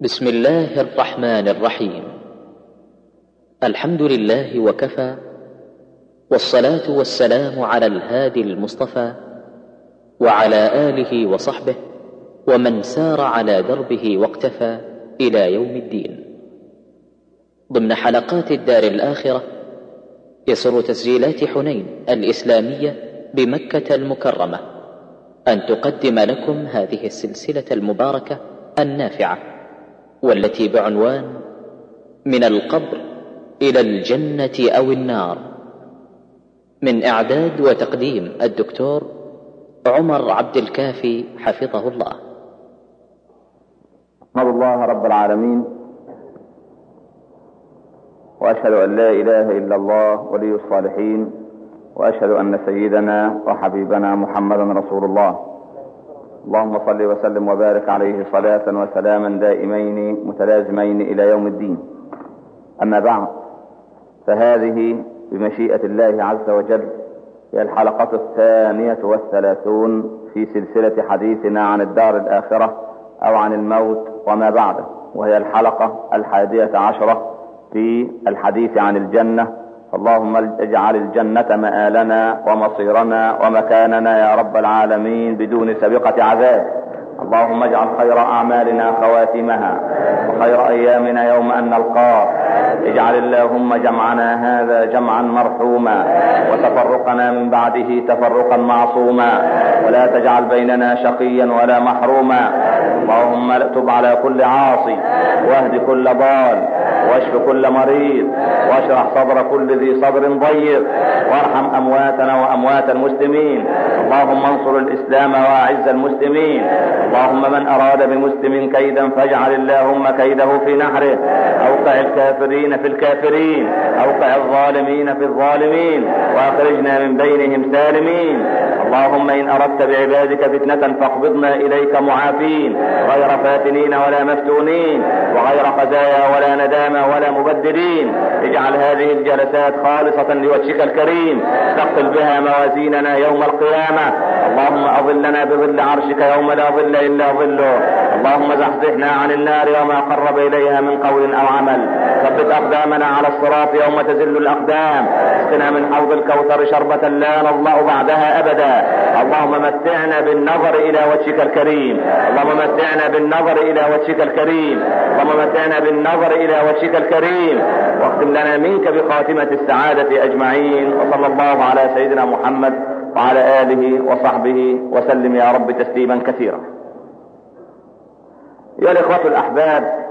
بسم الله الرحمن الرحيم الحمد لله وكفى والصلاه والسلام على الهادي المصطفى وعلى اله وصحبه ومن سار على دربه واقتفى الى يوم الدين ضمن حلقات الدار الاخره يسر تسجيلات حنين الاسلاميه بمكه المكرمه ان تقدم لكم هذه السلسله المباركه النافعه والتي بعنوان من القبر الى الجنه او النار من اعداد وتقديم الدكتور عمر عبد الكافي حفظه الله احمد الله رب العالمين واشهد ان لا اله الا الله ولي الصالحين واشهد ان سيدنا وحبيبنا محمدا رسول الله اللهم صل وسلم وبارك عليه صلاه وسلاما دائمين متلازمين الى يوم الدين اما بعد فهذه بمشيئه الله عز وجل هي الحلقه الثانيه والثلاثون في سلسله حديثنا عن الدار الاخره او عن الموت وما بعده وهي الحلقه الحاديه عشره في الحديث عن الجنه اللهم اجعل الجنة مآلنا ومصيرنا ومكاننا يا رب العالمين بدون سابقة عذاب اللهم اجعل خير أعمالنا خواتمها وخير أيامنا يوم أن نلقاك اجعل اللهم جمعنا هذا جمعا مرحوما وتفرقنا من بعده تفرقا معصوما ولا تجعل بيننا شقيا ولا محروما اللهم تب على كل عاصي واهد كل ضال واشف كل مريض واشرح صدر كل ذي صدر ضيق وارحم امواتنا واموات المسلمين اللهم انصر الاسلام واعز المسلمين اللهم من اراد بمسلم كيدا فاجعل اللهم كيده في نحره اوقع الكافرين في الكافرين اوقع الظالمين في الظالمين واخرجنا من بينهم سالمين اللهم ان اردت بعبادك فتنه فاقبضنا اليك معافين غير فاتنين ولا مفتونين وغير خزايا ولا ندامه ولا مبدلين اجعل هذه الجلسات خالصه لوجهك الكريم تقتل بها موازيننا يوم القيامه اللهم اظلنا بظل عرشك يوم لا ظل الا ظله اللهم زحزحنا عن النار وما قرب اليها من قول او عمل ثبت اقدامنا على الصراط يوم تزل الاقدام اسقنا من حوض الكوثر شربة لا نظمأ بعدها ابدا اللهم متعنا بالنظر الى وجهك الكريم اللهم متعنا بالنظر الى وجهك الكريم اللهم متعنا بالنظر الى وجهك الكريم واختم لنا منك بخاتمة السعادة اجمعين وصلى الله على سيدنا محمد وعلى اله وصحبه وسلم يا رب تسليما كثيرا يا الاخوة الاحباب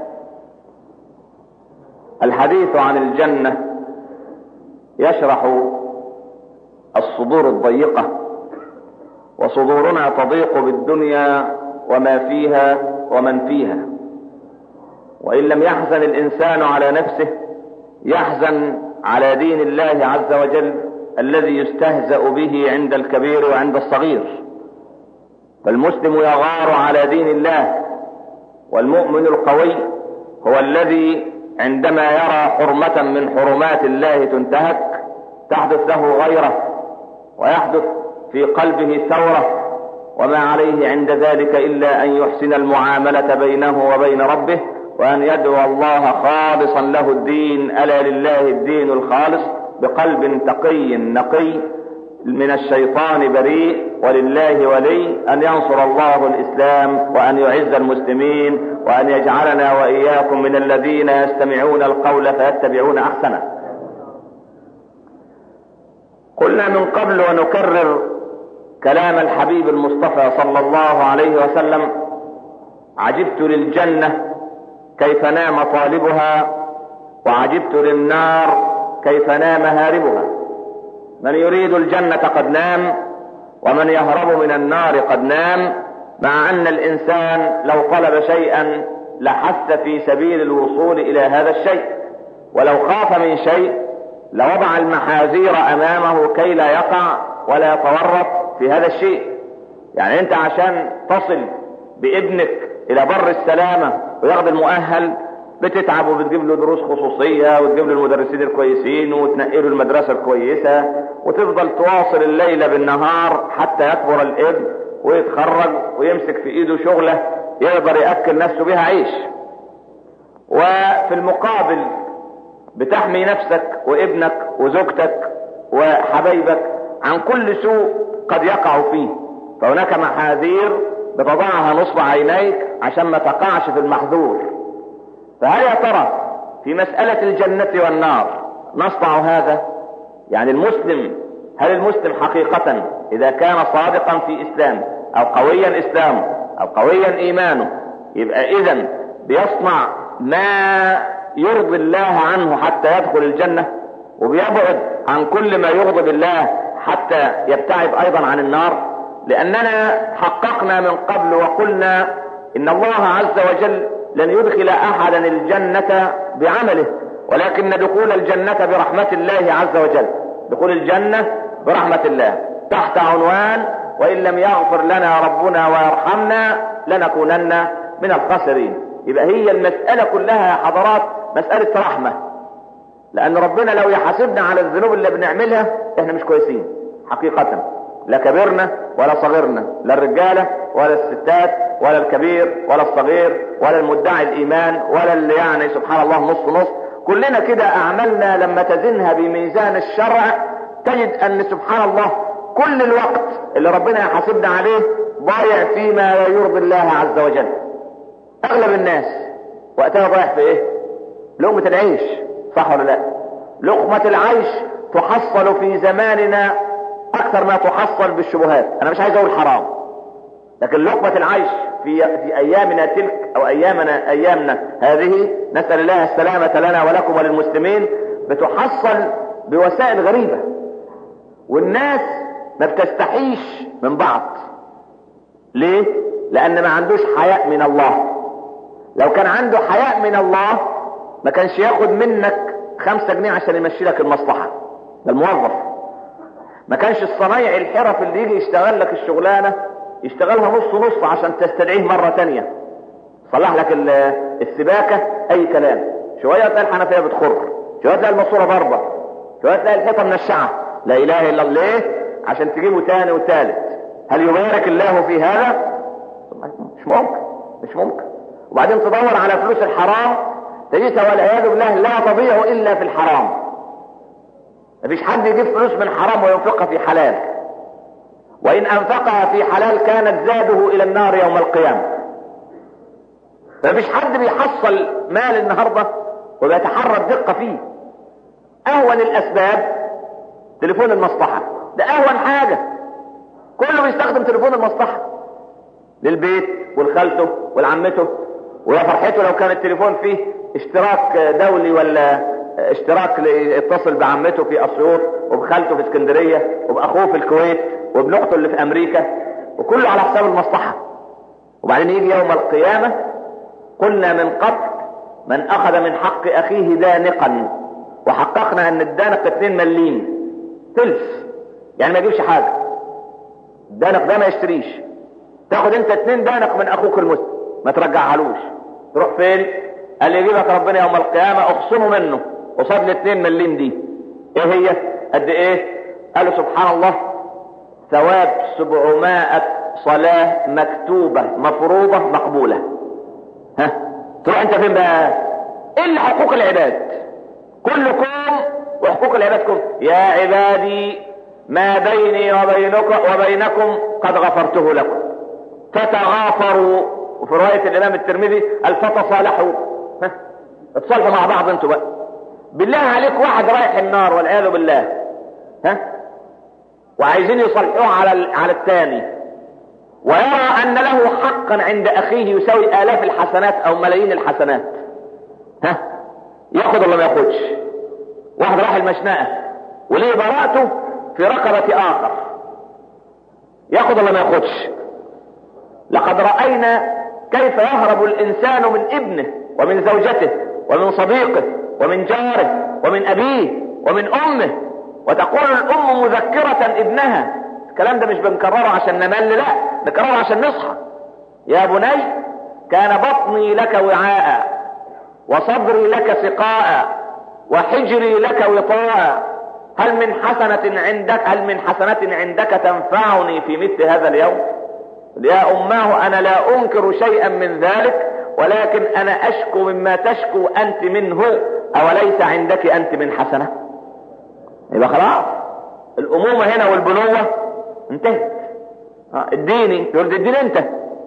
الحديث عن الجنة يشرح الصدور الضيقة وصدورنا تضيق بالدنيا وما فيها ومن فيها وإن لم يحزن الإنسان على نفسه يحزن على دين الله عز وجل الذي يستهزأ به عند الكبير وعند الصغير فالمسلم يغار على دين الله والمؤمن القوي هو الذي عندما يرى حرمة من حرمات الله تنتهك تحدث له غيره ويحدث في قلبه ثورة وما عليه عند ذلك إلا أن يحسن المعاملة بينه وبين ربه وأن يدعو الله خالصا له الدين ألا لله الدين الخالص بقلب تقي نقي من الشيطان بريء ولله ولي أن ينصر الله الإسلام وأن يعز المسلمين وأن يجعلنا وإياكم من الذين يستمعون القول فيتبعون أحسنه قلنا من قبل ونكرر كلام الحبيب المصطفى صلى الله عليه وسلم عجبت للجنة كيف نام طالبها وعجبت للنار كيف نام هاربها من يريد الجنة قد نام ومن يهرب من النار قد نام مع ان الانسان لو طلب شيئا لحث في سبيل الوصول الى هذا الشيء ولو خاف من شيء لوضع المحاذير امامه كي لا يقع ولا يتورط في هذا الشيء يعني انت عشان تصل بابنك الى بر السلامة وياخد المؤهل بتتعب وبتجيب له دروس خصوصية وتجيب له المدرسين الكويسين وتنقي له المدرسة الكويسة وتفضل تواصل الليل بالنهار حتى يكبر الابن ويتخرج ويمسك في ايده شغلة يقدر يأكل نفسه بها عيش وفي المقابل بتحمي نفسك وابنك وزوجتك وحبايبك عن كل سوء قد يقع فيه فهناك محاذير بتضعها نصب عينيك عشان ما تقعش في المحذور فهل يا ترى في مسألة الجنة والنار نصنع هذا يعني المسلم هل المسلم حقيقة اذا كان صادقا في اسلام او قويا اسلامه او قويا ايمانه يبقى اذا بيصنع ما يرضي الله عنه حتى يدخل الجنة وبيبعد عن كل ما يغضب الله حتى يبتعد ايضا عن النار لاننا حققنا من قبل وقلنا ان الله عز وجل لن يدخل احدا الجنة بعمله ولكن دخول الجنة برحمة الله عز وجل دخول الجنة برحمة الله تحت عنوان وان لم يغفر لنا ربنا ويرحمنا لنكونن من الخاسرين يبقى هي المسألة كلها يا حضرات مسألة رحمة لان ربنا لو يحاسبنا على الذنوب اللي بنعملها احنا مش كويسين حقيقة لا كبرنا ولا صغرنا لا الرجالة ولا الستات ولا الكبير ولا الصغير ولا المدعي الايمان ولا اللي يعني سبحان الله نص نص كلنا كده اعمالنا لما تزنها بميزان الشرع تجد ان سبحان الله كل الوقت اللي ربنا يحاسبنا عليه ضايع فيما لا يرضي الله عز وجل اغلب الناس وقتها ضايع في ايه لقمة العيش صح ولا لا لقمة العيش تحصل في زماننا اكثر ما تحصل بالشبهات انا مش عايز اقول حرام لكن لقمة العيش في في ايامنا تلك او ايامنا ايامنا هذه نسأل الله السلامة لنا ولكم وللمسلمين بتحصل بوسائل غريبة والناس ما بتستحيش من بعض ليه لان ما عندوش حياء من الله لو كان عنده حياء من الله ما كانش ياخد منك خمسة جنيه عشان يمشي لك المصلحة ده الموظف ما كانش الصنايعي الحرف اللي يجي يشتغل لك الشغلانة يشتغلها نص نص عشان تستدعيه مرة تانية صلح لك السباكة اي كلام شوية تلاقي الحنفية بتخر شوية تلاقي الماسورة ضربة شوية تلاقي الحيطة منشعة لا اله الا الله عشان تجيبه تاني وتالت هل يبارك الله في هذا مش ممكن مش ممكن وبعدين تدور على فلوس الحرام تجدها والعياذ بالله لا تضيع الا في الحرام مفيش حد يجيب فلوس من حرام وينفقها في حلال وان انفقها في حلال كانت زاده الى النار يوم القيامة مفيش حد بيحصل مال النهاردة وبيتحرى الدقة فيه اهون الاسباب تليفون المصلحة ده اهون حاجة كله بيستخدم تليفون المصلحة للبيت والخالته والعمته ويا فرحته لو كان التليفون فيه اشتراك دولي ولا اشتراك يتصل بعمته في اسيوط وبخالته في اسكندريه وباخوه في الكويت وابن اخته اللي في امريكا وكله على حساب المصلحه وبعدين يجي يوم القيامه قلنا من قبل من اخذ من حق اخيه دانقا وحققنا ان الدانق 2 مليم تلف يعني ما يجيبش حاجه الدانق ده ما يشتريش تاخد انت اتنين دانق من اخوك المسلم ما ترجعهالوش تروح فين قال لي يجيبك ربنا يوم القيامة اخصمه منه قصاد الاتنين مليم دي ايه هي قد ايه قالوا سبحان الله ثواب سبعمائة صلاة مكتوبة مفروضة مقبولة ها تروح انت فين بقى الا حقوق العباد كلكم وحقوق العبادكم يا عبادي ما بيني وبينك وبينكم قد غفرته لكم فتغافروا وفي رواية الامام الترمذي قال فتصالحوا ها اتصالحوا مع بعض انتوا بقى بالله عليك واحد رايح النار والعياذ بالله ها وعايزين يصلحوه على على الثاني ويرى ان له حقا عند اخيه يساوي الاف الحسنات او ملايين الحسنات ها ياخد ولا ما ياخدش واحد راح المشنقه وليه براءته في رقبة اخر ياخد ولا ما ياخدش لقد رأينا كيف يهرب الانسان من ابنه ومن زوجته ومن صديقه ومن جاره ومن ابيه ومن امه وتقول الام مذكرة ابنها الكلام ده مش بنكرره عشان نمل لا نكرره عشان نصحى يا بني كان بطني لك وعاء وصدري لك سقاء وحجري لك وطاء هل من حسنة عندك هل من حسنة عندك تنفعني في مثل هذا اليوم يا أماه أنا لا أنكر شيئا من ذلك ولكن انا اشكو مما تشكو انت منه اوليس عندك انت من حسنة يبقى خلاص الامومة هنا والبنوة انتهت اديني يقول اديني انت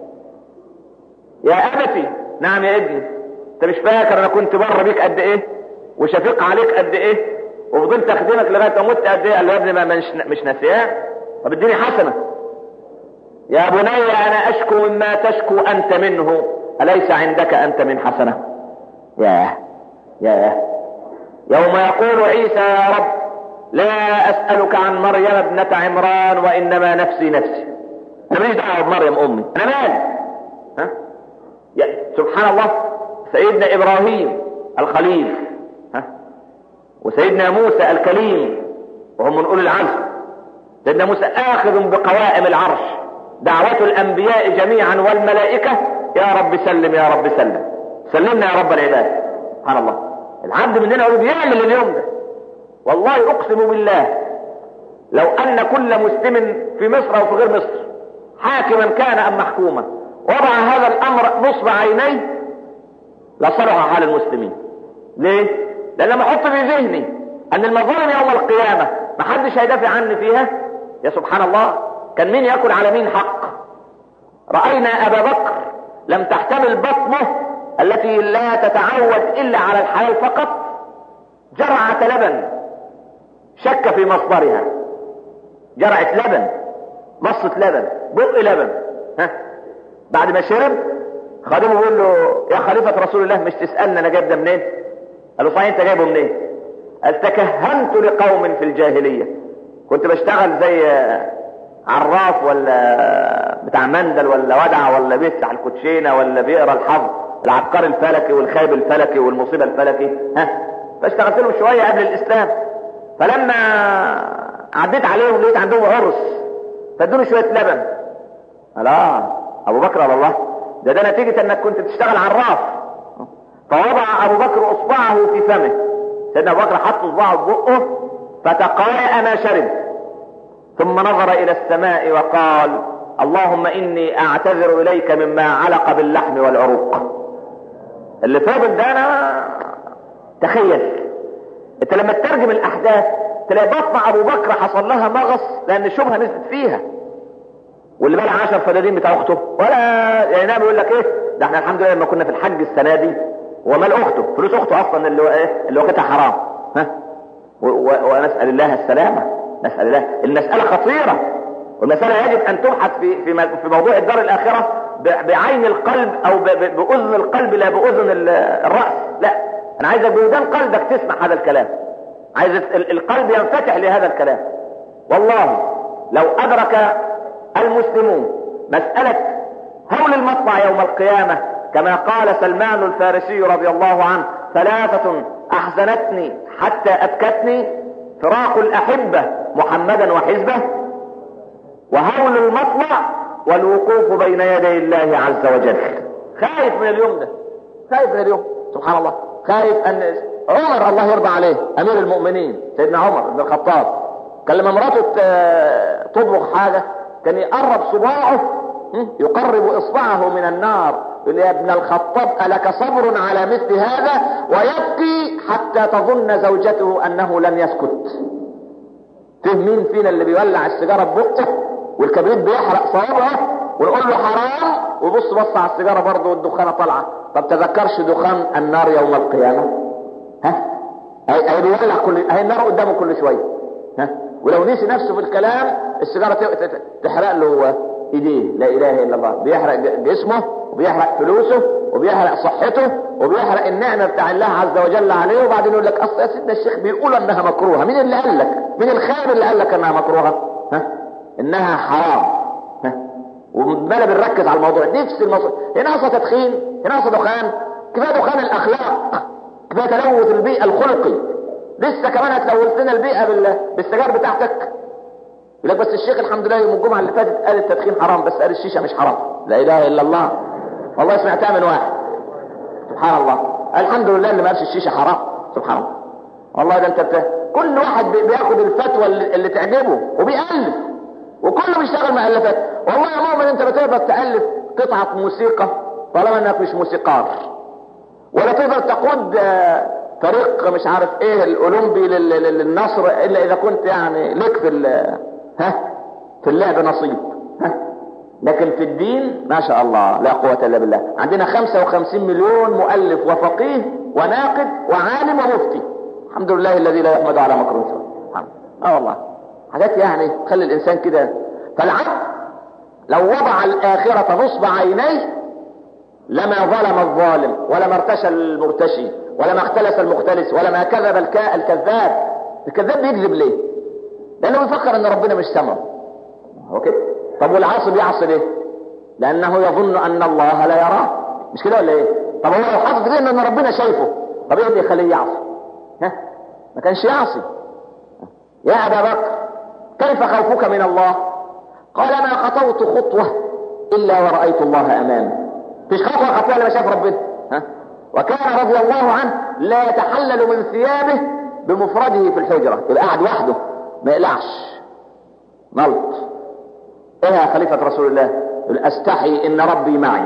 يا ابتي نعم يا ابني انت مش فاكر انا كنت بره بيك قد ايه وشفيق عليك قد ايه وفضلت اخدمك لغايه ما مت قد ايه قال له يا ابني ما مش مش ناسياه طب اديني حسنه يا بني انا اشكو مما تشكو انت منه اليس عندك انت من حسنه ياه ياه يوم يقول عيسى يا رب لا اسالك عن مريم ابنه عمران وانما نفسي نفسي انا ماليش دعوه بمريم امي انا مالي ها يا سبحان الله سيدنا ابراهيم الخليل ها وسيدنا موسى الكليم وهم من اولي العزم سيدنا موسى اخذ بقوائم العرش دعوة الانبياء جميعا والملائكة يا رب سلم يا رب سلم سلمنا يا رب العباد سبحان الله العبد مننا يقول بيعمل اليوم ده والله اقسم بالله لو ان كل مسلم في مصر او في غير مصر حاكما كان ام محكوما وضع هذا الامر نصب عينيه لصلح حال المسلمين ليه لان لما احط في ذهني ان المظالم يوم القيامة ما حدش هيدافع عني فيها يا سبحان الله كان مين ياكل على مين حق رأينا ابا بكر لم تحتمل بطنه التي لا تتعود الا على الحلال فقط جرعة لبن شك في مصدرها جرعة لبن مصة لبن بق لبن ها بعد ما شرب خادمه بيقول له يا خليفة رسول الله مش تسألني انا جايب ده منين قال له صحيح انت جايبه منين قال تكهنت لقوم في الجاهلية كنت بشتغل زي عراف ولا بتاع مندل ولا ودع ولا بيفتح الكوتشينة ولا بيقرا الحظ العبقر الفلكي والخايب الفلكي والمصيبة الفلكي ها فاشتغلت لهم شوية قبل الاسلام فلما عديت عليهم لقيت عندهم عرس فادوني شوية لبن قال اه ابو بكر على الله ده ده نتيجة انك كنت تشتغل عراف فوضع ابو بكر اصبعه في فمه سيدنا ابو بكر حط اصبعه في بقه فتقايأ ما شرب ثم نظر الى السماء وقال اللهم اني اعتذر اليك مما علق باللحم والعروق اللي فاضل ده انا تخيل انت لما تترجم الاحداث تلاقي بطن ابو بكر حصل لها مغص لان الشبهه نزلت فيها واللي بقى 10 فدادين بتاع اخته ولا يعني نعم يقول لك ايه ده احنا الحمد لله لما كنا في الحج السنه دي ومال اخته فلوس اخته اصلا اللي هو ايه اللي واخدها حرام ها ونسال الله السلامه نسال الله المساله خطيره والمساله يجب ان تبحث في في في موضوع الدار الاخره بعين القلب او باذن القلب لا باذن الراس لا انا عايزك بودان قلبك تسمع هذا الكلام عايز القلب ينفتح لهذا الكلام والله لو ادرك المسلمون مسألة هول المطلع يوم القيامة كما قال سلمان الفارسي رضي الله عنه ثلاثة أحزنتني حتى أبكتني فراق الأحبة محمدا وحزبه وهول المطلع والوقوف بين يدي الله عز وجل خايف من اليوم ده خايف من اليوم سبحان الله خايف أن عمر الله يرضى عليه أمير المؤمنين سيدنا عمر بن الخطاب كان لما مراته تطبخ حاجة كان يقرب صباعه يقرب اصبعه من النار يقول يا ابن الخطاب ألك صبر على مثل هذا ويبكي حتى تظن زوجته انه لن يسكت فيه مين فينا اللي بيولع السيجاره ببقه والكبريت بيحرق صوابعه ونقول له حرام وبص بص على السيجاره برضه والدخانه طالعه طب تذكرش دخان النار يوم القيامه ها هي بيولع كل هي النار قدامه كل شويه ها ولو نسي نفسه في الكلام السيجاره تحرق له ايديه لا اله الا الله بيحرق جسمه وبيحرق فلوسه وبيحرق صحته وبيحرق النعمه بتاع الله عز وجل عليه وبعدين يقول لك اصل يا سيدنا الشيخ بيقول انها مكروهه مين اللي قال لك مين الخير اللي قال لك انها مكروهه ها انها حرام ها ومالا بنركز على الموضوع نفس الموضوع هنا اصلا تدخين هنا اصلا دخان كفايه دخان الاخلاق كفايه تلوث البيئه الخلقي لسه كمان هتلوث لنا البيئه بالسجاير بتاعتك يقول لك بس الشيخ الحمد لله يوم الجمعه اللي فاتت قال التدخين حرام بس قال الشيشه مش حرام لا اله الا الله والله سمعتها من واحد سبحان الله الحمد لله اللي ما قالش الشيشه حرام سبحان الله والله ده انت بت... كل واحد بياخد الفتوى اللي, اللي تعجبه وبيألف وكله بيشتغل مؤلفات والله يا مؤمن انت بتقدر تألف قطعة موسيقى طالما انك مش موسيقار ولا تقدر تقود آه، فريق مش عارف ايه الاولمبي للنصر الا اذا كنت يعني لك في ها في اللعب نصيب ها لكن في الدين ما شاء الله لا قوة الا بالله عندنا 55 مليون مؤلف وفقيه وناقد وعالم ومفتي الحمد لله الذي لا يحمد على مكروه سوى اه والله حاجات يعني تخلي الانسان كده فالعبد لو وضع الاخرة نصب عينيه لما ظلم الظالم ولما ارتشى المرتشي ولما اختلس المختلس ولما كذب الكذاب الكذاب بيكذب ليه لانه بيفكر ان ربنا مش سمعه هو كده طب والعاصي بيعصي ليه لانه يظن ان الله لا يراه مش كده ولا ايه طب هو لو حاطط كده ان ربنا شايفه طب ايه اللي يخليه يعصي ها ما كانش يعصي يا ابا بكر كيف خوفك من الله قال ما خطوت خطوه الا ورايت الله امامي فيش خطوه خطوه لما شاف ربنا ها وكان رضي الله عنه لا يتحلل من ثيابه بمفرده في الحجره يبقى قاعد وحده ما يقلعش ملط ايه يا خليفة رسول الله يقول استحي ان ربي معي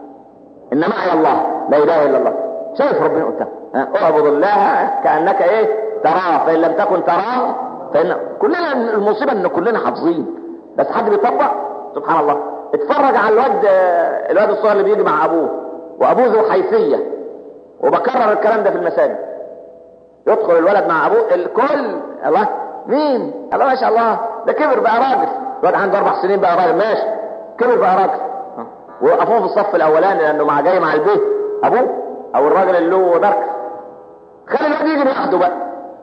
ان معي الله لا اله الا الله شايف ربنا قدام اعبد الله كانك ايه تراه فان لم تكن تراه فان كلنا المصيبه ان كلنا حافظين بس حد بيطبق سبحان الله اتفرج على الواد الواد الصغير اللي بيجي مع ابوه وابوه ذو حيثيه وبكرر الكلام ده في المساجد يدخل الولد مع ابوه الكل الله مين الله ما شاء الله ده كبر بقى راجل الواد عنده اربع سنين بقى راجل ماشي كبر بقى راجل وقفوه في الصف الاولاني لانه مع جاي مع البيت ابوه او الراجل اللي له درك خلي الواد يجي لوحده بقى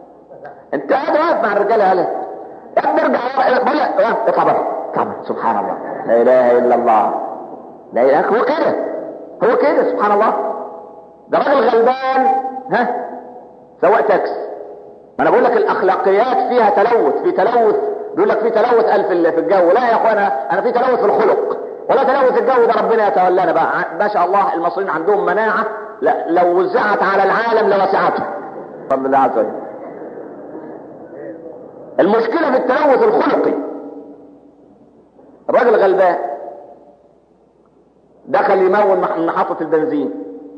انت قاعد واقف مع الرجاله هلا يا ابني ارجع ورا اطلع بره اطلع سبحان الله لا اله الا الله لا اله هو كده هو كده سبحان الله ده راجل غلبان ها سواق تاكسي ما انا بقول لك الاخلاقيات فيها تلوث في تلوث بيقول لك في تلوث قال في الجو لا يا اخوانا انا في تلوث في الخلق ولا تلوث الجو ده ربنا يتولانا بقى ما شاء الله المصريين عندهم مناعه لا لو وزعت على العالم لوسعته رب الله عز وجل المشكله في التلوث الخلقي الراجل غلبان دخل يمون من محطه البنزين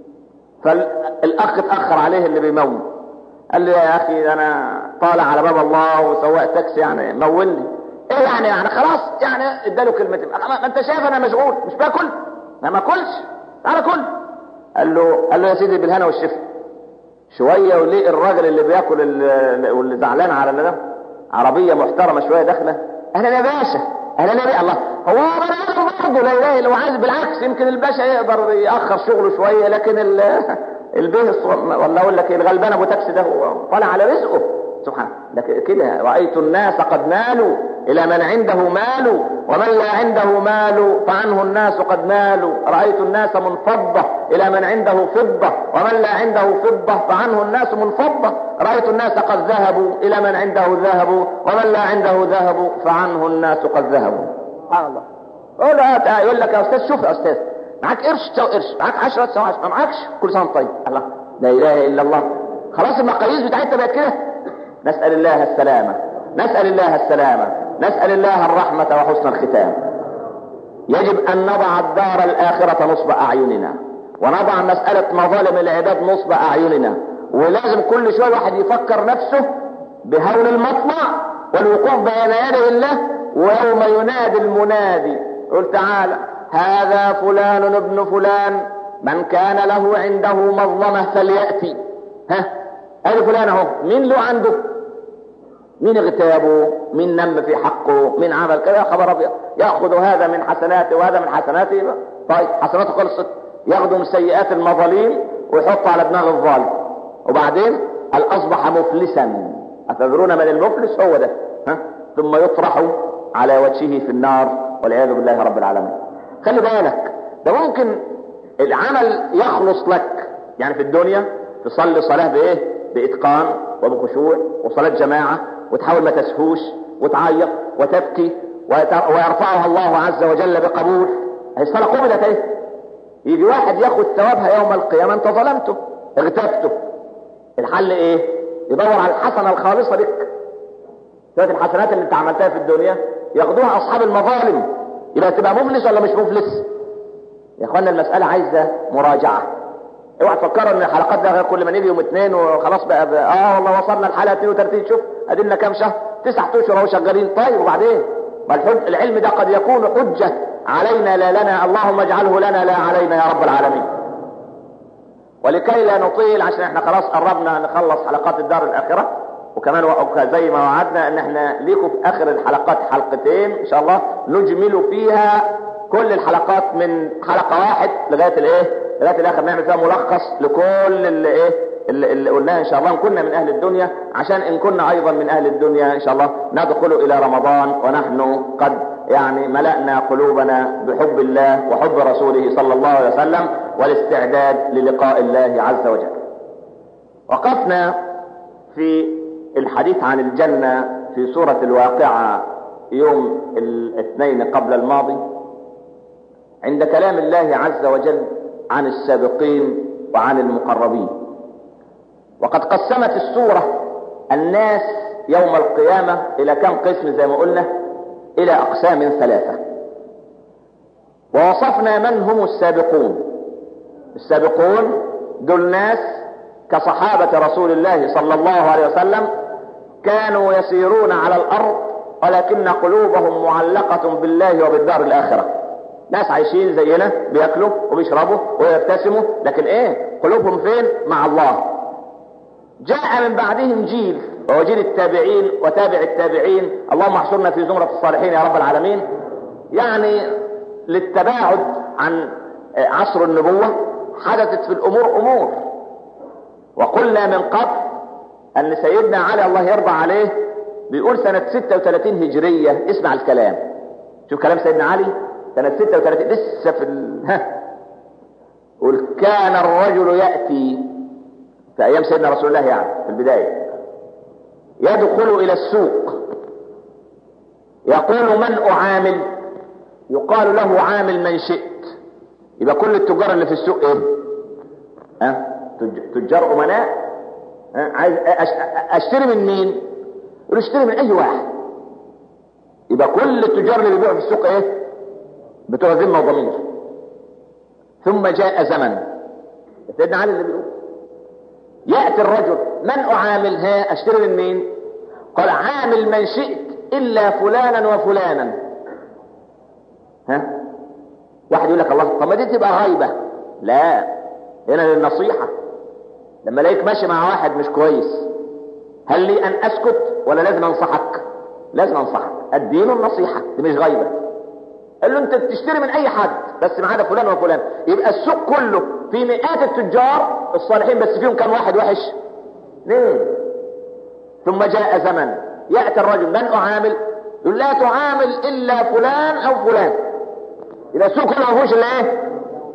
فالاخ اتاخر عليه اللي بيمون قال لي يا اخي انا طالع على باب الله وسواق تاكسي يعني مولني ايه يعني يعني خلاص يعني اداله كلمتين ما انت شايف انا مشغول مش باكل ما ماكلش تعالى كل قال له قال له يا سيدي بالهنا والشفا شويه وليه الراجل اللي بياكل واللي زعلان على ده عربيه محترمه شويه داخله اهلا يا باشا اهلا يا باشا الله هو بني برضه لا اله الا عايز بالعكس يمكن الباشا يقدر ياخر شغله شويه لكن البيه والله اقول لك الغلبان ابو تاكسي ده طالع على رزقه سبحان لك كده رايت الناس قد مالوا الى من عنده مال ومن لا عنده مال فعنه الناس قد مالوا رايت الناس منفضه الى من عنده فضه ومن لا عنده فضه فعنه الناس منفضه رايت الناس قد ذهبوا الى من عنده ذهب ومن لا عنده ذهب فعنه الناس قد ذهبوا سبحان الله يقول لك يا استاذ شوف يا استاذ معاك قرش تساوي قرش معاك 10 تساوي 10 ما معاكش كل سنه طيب الله لا اله الا الله خلاص المقاييس بتاعتنا بقت كده نسال الله السلامه نسال الله السلامه نسال الله الرحمه وحسن الختام يجب ان نضع الدار الاخره نصب اعيننا ونضع مساله مظالم العباد نصب اعيننا ولازم كل شويه واحد يفكر نفسه بهول المطلع والوقوف بين يدي الله ويوم ينادي المنادي قل تعالى هذا فلان ابن فلان من كان له عنده مظلمة فليأتي ها هذا فلان اهو مين له عنده مين اغتابه مين نم في حقه مين عمل كذا خبر ابيض ياخذ هذا من حسناته وهذا من حسناته طيب حسناته خلصت ياخذ من سيئات المظاليم ويحط على دماغ الظالم وبعدين قال اصبح مفلسا اتدرون من المفلس هو ده ها ثم يطرح على وجهه في النار والعياذ بالله رب العالمين خلي بالك ده ممكن العمل يخلص لك يعني في الدنيا تصلي صلاة بايه باتقان وبخشوع وصلاة جماعة وتحاول ما تسهوش وتعيط وتبكي ويرفعها الله عز وجل بقبول هي الصلاة قبلت ايه يجي واحد ياخد ثوابها يوم القيامة انت ظلمته اغتبته الحل ايه يدور على الحسنة الخالصة لك شوية الحسنات اللي انت عملتها في الدنيا ياخدوها اصحاب المظالم يبقى تبقى مفلس ولا مش مفلس يا اخوانا المسألة عايزة مراجعة اوعى تفكروا ان الحلقات ده كل ما نيجي يوم اثنين وخلاص بقى, بقى اه والله وصلنا الحلقة 32 شوف ادينا كام شهر تسعة اشهر اهو شغالين طيب وبعدين ما الحج العلم ده قد يكون حجة علينا لا لنا اللهم اجعله لنا لا علينا يا رب العالمين ولكي لا نطيل عشان احنا خلاص قربنا نخلص حلقات الدار الاخره وكمان زي ما وعدنا ان احنا ليكم في اخر الحلقات حلقتين ان شاء الله نجمل فيها كل الحلقات من حلقه واحد لغايه الايه لغايه الاخر نعمل فيها ملخص لكل اللي ايه اللي, اللي قلناه ان شاء الله ان كنا من اهل الدنيا عشان ان كنا ايضا من اهل الدنيا ان شاء الله ندخل الى رمضان ونحن قد يعني ملأنا قلوبنا بحب الله وحب رسوله صلى الله عليه وسلم والاستعداد للقاء الله عز وجل وقفنا في الحديث عن الجنة في سورة الواقعة يوم الاثنين قبل الماضي عند كلام الله عز وجل عن السابقين وعن المقربين وقد قسمت السورة الناس يوم القيامة إلى كم قسم زي ما قلنا إلى أقسام ثلاثة ووصفنا من هم السابقون السابقون دول ناس كصحابة رسول الله صلى الله عليه وسلم كانوا يسيرون على الأرض ولكن قلوبهم معلقة بالله وبالدار الآخرة ناس عايشين زينا بياكلوا وبيشربوا ويبتسموا لكن ايه قلوبهم فين مع الله جاء من بعدهم جيل وهو جيل التابعين وتابع التابعين اللهم احشرنا في زمرة الصالحين يا رب العالمين يعني للتباعد عن عصر النبوة حدثت في الامور امور وقلنا من قبل ان سيدنا علي الله يرضى عليه بيقول سنة 36 هجرية اسمع الكلام شوف كلام سيدنا علي سنة 36 لسه في ال... ها قل كان الرجل يأتي في ايام سيدنا رسول الله يعني في البداية يدخل الى السوق يقول من اعامل يقال له عامل من شئت يبقى كل التجار اللي في السوق ايه ها تجار امناء ها؟ عايز اشتري من مين يقول اشتري من اي واحد يبقى كل التجار اللي بيبيعوا في السوق ايه بتوع ذمه وضمير ثم جاء زمن سيدنا علي اللي بيقول ياتي الرجل من اعامل ها اشتري من مين قال عامل من شئت الا فلانا وفلانا ها واحد يقول لك الله طب ما دي تبقى غيبه لا هنا للنصيحه لما الاقيك ماشي مع واحد مش كويس هل لي ان اسكت ولا لازم انصحك لازم انصحك الدين النصيحه دي مش غيبه قال له انت بتشتري من اي حد بس ما عدا فلان وفلان يبقى السوق كله في مئات التجار الصالحين بس فيهم كم واحد وحش اثنين ثم جاء زمن ياتي الرجل من اعامل يقول لا تعامل الا فلان او فلان يبقى السوق كله ما فيهوش الا ايه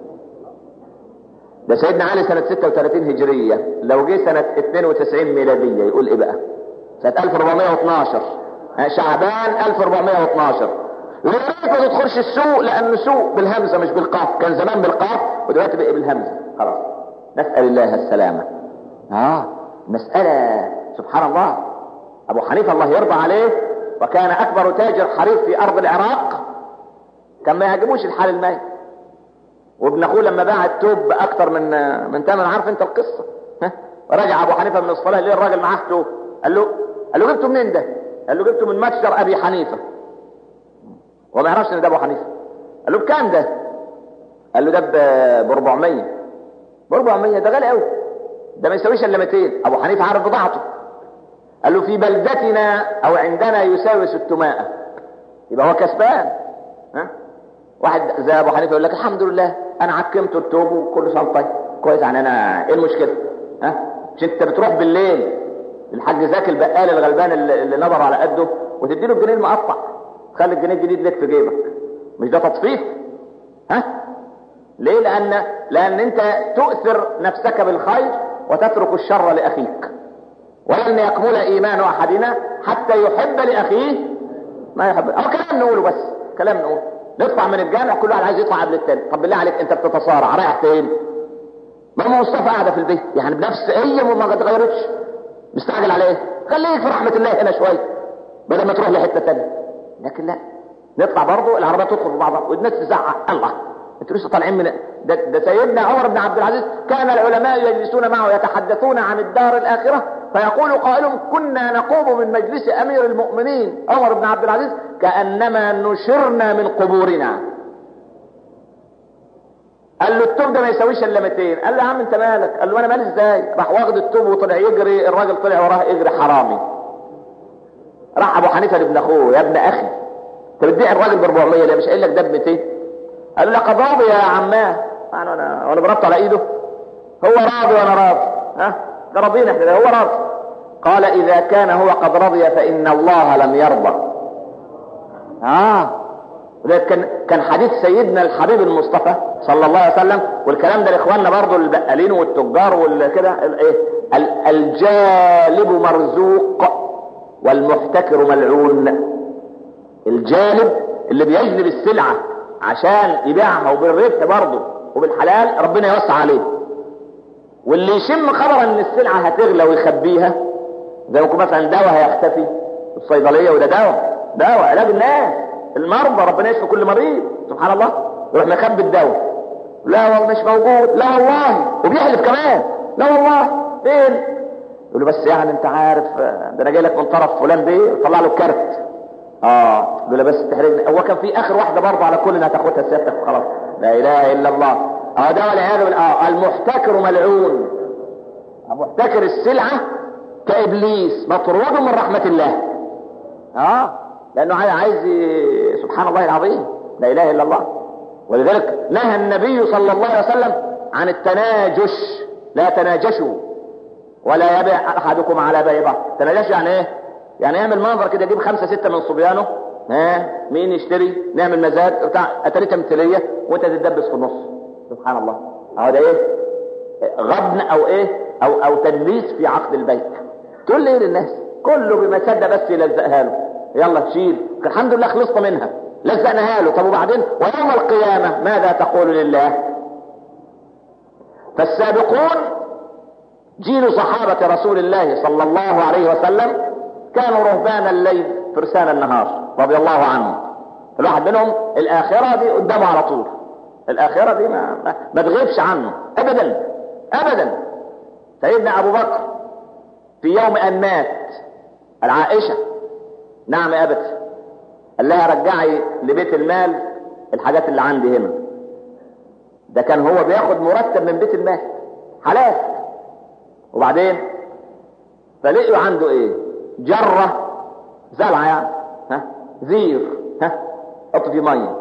ده سيدنا علي سنة 36 هجرية لو جه سنة 92 ميلادية يقول ايه بقى سنة 1412 شعبان 1412 ويا ريت ما تدخلش السوق لانه سوق بالهمزه مش بالقاف كان زمان بالقاف ودلوقتي بقى بالهمزه خلاص نسال الله السلامه اه مساله سبحان الله ابو حنيفه الله يرضى عليه وكان اكبر تاجر حرير في ارض العراق كان ما يعجبوش الحال المالي وابن اخوه لما باع التوب باكثر من من ثمن عارف انت القصه ها رجع ابو حنيفه من الصلاه ليه الراجل معاه توب قال له قال له جبته منين ده؟ قال له جبته من متجر ابي حنيفه وما يعرفش ان ده ابو حنيفه قال له بكام ده قال له ده ب 400 ب 400 ده غالي قوي ده ما يساويش الا 200 ابو حنيفه عارف بضاعته قال له في بلدتنا او عندنا يساوي 600 يبقى هو كسبان ها واحد زي ابو حنيفه يقول لك الحمد لله انا عكمت التوب وكل سنه طيب كويس يعني انا ايه المشكله ها مش انت بتروح بالليل الحاج زكي البقال الغلبان اللي, اللي نظر على قده وتديله الجنيه المقطع خلي الجنيه الجديد لك في جيبك مش ده تطفيف ها ليه لان لان انت تؤثر نفسك بالخير وتترك الشر لاخيك ولن يكمل ايمان احدنا حتى يحب لاخيه ما يحب او كلام نقوله بس كلام نقوله نطلع من الجامع كل واحد عايز يطلع قبل التاني طب بالله عليك انت بتتصارع رايح فين ماما مصطفى قاعده في البيت يعني بنفس هي ما اتغيرتش مستعجل على ايه خليك في رحمه الله هنا شويه بدل ما تروح لحته تانيه لكن لا نطلع برضه العربية تدخل في بعضها والناس تزعق الله انتوا لسه طالعين من ده, ده سيدنا عمر بن عبد العزيز كان العلماء يجلسون معه يتحدثون عن الدار الاخره فيقول قائلهم كنا نقوم من مجلس امير المؤمنين عمر بن عبد العزيز كانما نشرنا من قبورنا قال له التوب ده ما يساويش الا 200 قال له يا عم انت مالك قال له انا مالي ازاي راح واخد التوب وطلع يجري الراجل طلع وراه يجري حرامي راح ابو حنيفه لابن اخوه يا ابن اخي انت بتبيع الراجل ب 400 ليه مش قايل لك ده ب 200 قال له لقد راضي يا عماه انا انا وانا بربط على ايده هو راضي وانا راضي ها ده راضيين احنا هو راضي قال اذا كان هو قد رضي فان الله لم يرضى اه وده كان كان حديث سيدنا الحبيب المصطفى صلى الله عليه وسلم والكلام ده لاخواننا برضه البقالين والتجار والكده ايه الجالب مرزوق والمحتكر ملعون الجالب اللي بيجلب السلعه عشان يبيعها وبالربح برضه وبالحلال ربنا يوسع عليه واللي يشم خبر ان السلعه هتغلى ويخبيها زي ما يكون مثلا دواء هيختفي في الصيدليه وده دواء دواء علاج الناس المرضى ربنا يشفي كل مريض سبحان الله يروح مخبي الدواء لا والله مش موجود لا والله وبيحلف كمان لا والله فين يقول له بس يعني انت عارف ده انا جاي لك من طرف فلان بيه طلع له الكارت اه يقول له بس تحرجني هو كان في اخر واحده برضه على كل انها تاخدها سيادتك خلاص لا اله الا الله اه ده والعياذ بالله اه المحتكر ملعون محتكر السلعه كابليس مطرود من رحمه الله اه لانه عايز سبحان الله العظيم لا اله الا الله ولذلك نهى النبي صلى الله عليه وسلم عن التناجش لا تناجشوا ولا يبيع احدكم على بيع بعض تناجش يعني ايه يعني يعمل منظر كده يجيب خمسه سته من صبيانه ها مين يشتري نعمل مزاد بتاع اتاري تمثيليه وانت تتدبس في النص سبحان الله اهو ده ايه غبن او ايه او او تدليس في عقد البيع تقول لي ايه للناس كله بمسده بس يلزقها له يلا شيل الحمد لله خلصنا منها لزقناها له طب وبعدين ويوم القيامه ماذا تقول لله فالسابقون جيل صحابه رسول الله صلى الله عليه وسلم كانوا رهبان الليل فرسان النهار رضي الله عنهم الواحد منهم الاخره دي قدامه على طول الاخره دي ما, ما, ما تغيبش عنه ابدا ابدا سيدنا ابو بكر في يوم ان مات العائشه نعم يا ابتي قال لها رجعي لبيت المال الحاجات اللي عندي هنا ده كان هو بياخد مرتب من بيت المال حلال وبعدين فلقيوا عنده ايه جرة زلعة يعني ها زير ها حط فيه مية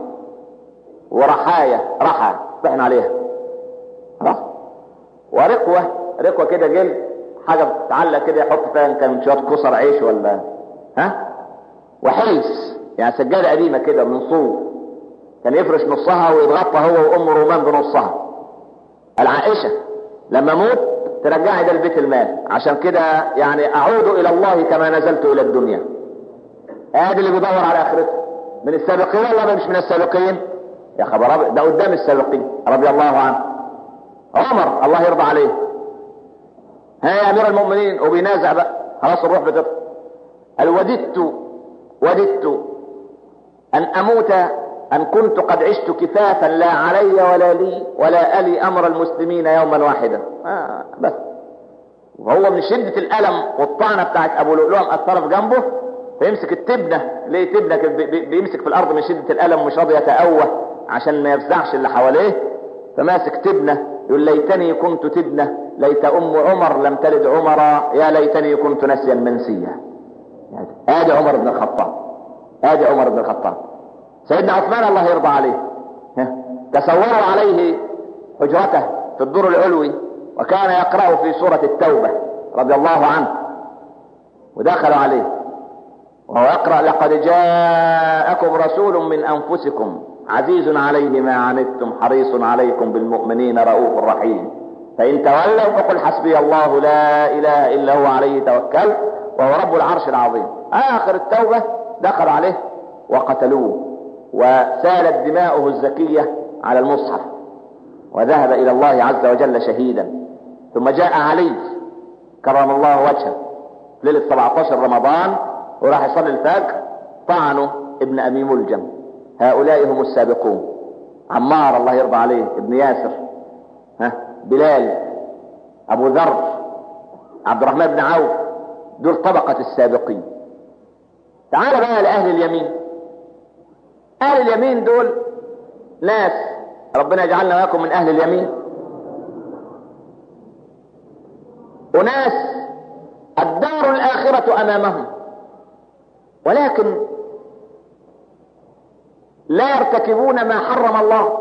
ورحاية رحى طحن عليها خلاص ورقوة رقوة كده جلد حاجة بتتعلق كده يحط فيها إن كان شوية كسر عيش ولا ها وحلس يعني سجادة قديمة كده من صوف كان يفرش نصها ويتغطى هو وام رومان بنصها العائشة لما موت ترجعي ده لبيت المال عشان كده يعني اعود الى الله كما نزلت الى الدنيا ادي اللي بيدور على اخرته من السابقين ولا مش من السابقين يا خبر ده قدام السابقين رضي الله عنه عمر الله يرضى عليه ها يا امير المؤمنين وبينازع بقى خلاص الروح بتطلع قال وددت وددت ان اموت ان كنت قد عشت كفافا لا علي ولا لي ولا الي امر المسلمين يوما واحدا آه بس وهو من شدة الألم والطعنة بتاعت أبو لؤلؤة مأثرة في جنبه فيمسك التبنة ليه تبنة بيمسك في الأرض من شدة الألم مش راضي يتأوه عشان ما يفزعش اللي حواليه فماسك تبنة يقول ليتني كنت تبنة ليت أم عمر لم تلد عمرا يا ليتني كنت نسيا منسيا آدي عمر بن الخطاب آدي عمر بن الخطاب سيدنا عثمان الله يرضى عليه تصوروا عليه حجرته في الدور العلوي وكان يقرأ في سورة التوبة رضي الله عنه ودخلوا عليه وهو يقرأ لقد جاءكم رسول من أنفسكم عزيز عليه ما عنتم حريص عليكم بالمؤمنين رؤوف رحيم فإن تولوا فقل حسبي الله لا إله إلا هو عليه توكل وهو رب العرش العظيم آخر التوبة دخلوا عليه وقتلوه وسالت دماؤه الزكية على المصحف وذهب إلى الله عز وجل شهيدا ثم جاء علي كرم الله وجهه ليلة 17 رمضان وراح يصلي الفجر طعنوا ابن أبي ملجم هؤلاء هم السابقون عمار الله يرضى عليه ابن ياسر ها بلال ابو ذر عبد الرحمن بن عوف دول طبقة السابقين تعال بقى لأهل اليمين أهل اليمين دول ناس ربنا يجعلنا وياكم من أهل اليمين أناس الدار الآخرة أمامهم ولكن لا يرتكبون ما حرم الله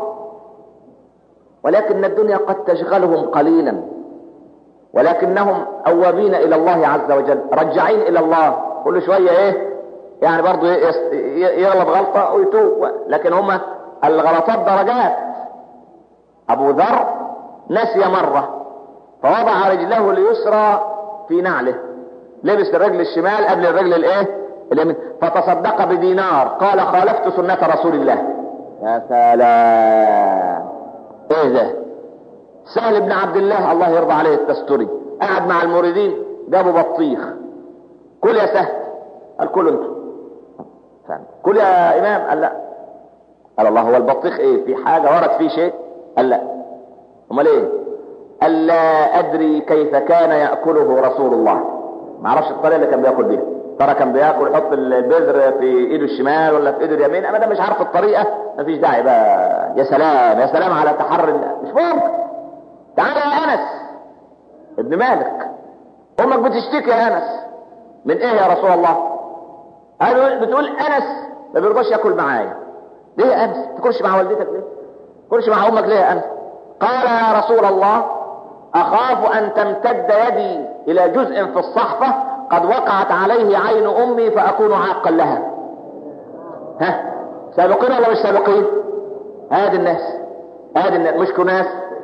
ولكن الدنيا قد تشغلهم قليلا ولكنهم أوابين إلى الله عز وجل رجعين إلى الله كل شوية إيه يعني برضو يغلط غلطة ويتوب لكن هم الغلطات درجات أبو ذر نسي مرة فوضع رجله اليسرى في نعله لبس الرجل الشمال قبل الرجل الايه اليمين فتصدق بدينار قال خالفت سنة رسول الله يا سلام ايه ده سهل بن عبد الله الله يرضى عليه التستري قعد مع المريدين جابوا بطيخ كل يا سهل قال كل انتوا فهم. كل يا امام قال لا قال الله هو البطيخ ايه في حاجة ورد فيه شيء قال لا امال ايه قال لا ادري كيف كان يأكله رسول الله ما اعرفش الطريقة اللي كان بياكل بيها ترى كان بياكل يحط البذر في ايده الشمال ولا في ايده اليمين انا مش عارف الطريقة مفيش داعي بقى يا سلام يا سلام على تحري مش ممكن تعال يا انس ابن مالك امك بتشتكي يا انس من ايه يا رسول الله قالوا بتقول انس ما بيرضاش ياكل معايا ليه يا انس تاكلش مع والدتك ليه تاكلش مع امك ليه يا انس قال يا رسول الله اخاف ان تمتد يدي الى جزء في الصحفة قد وقعت عليه عين امي فاكون عاقا لها ها سابقين ولا مش سابقين هذه الناس هذه الناس مش ناس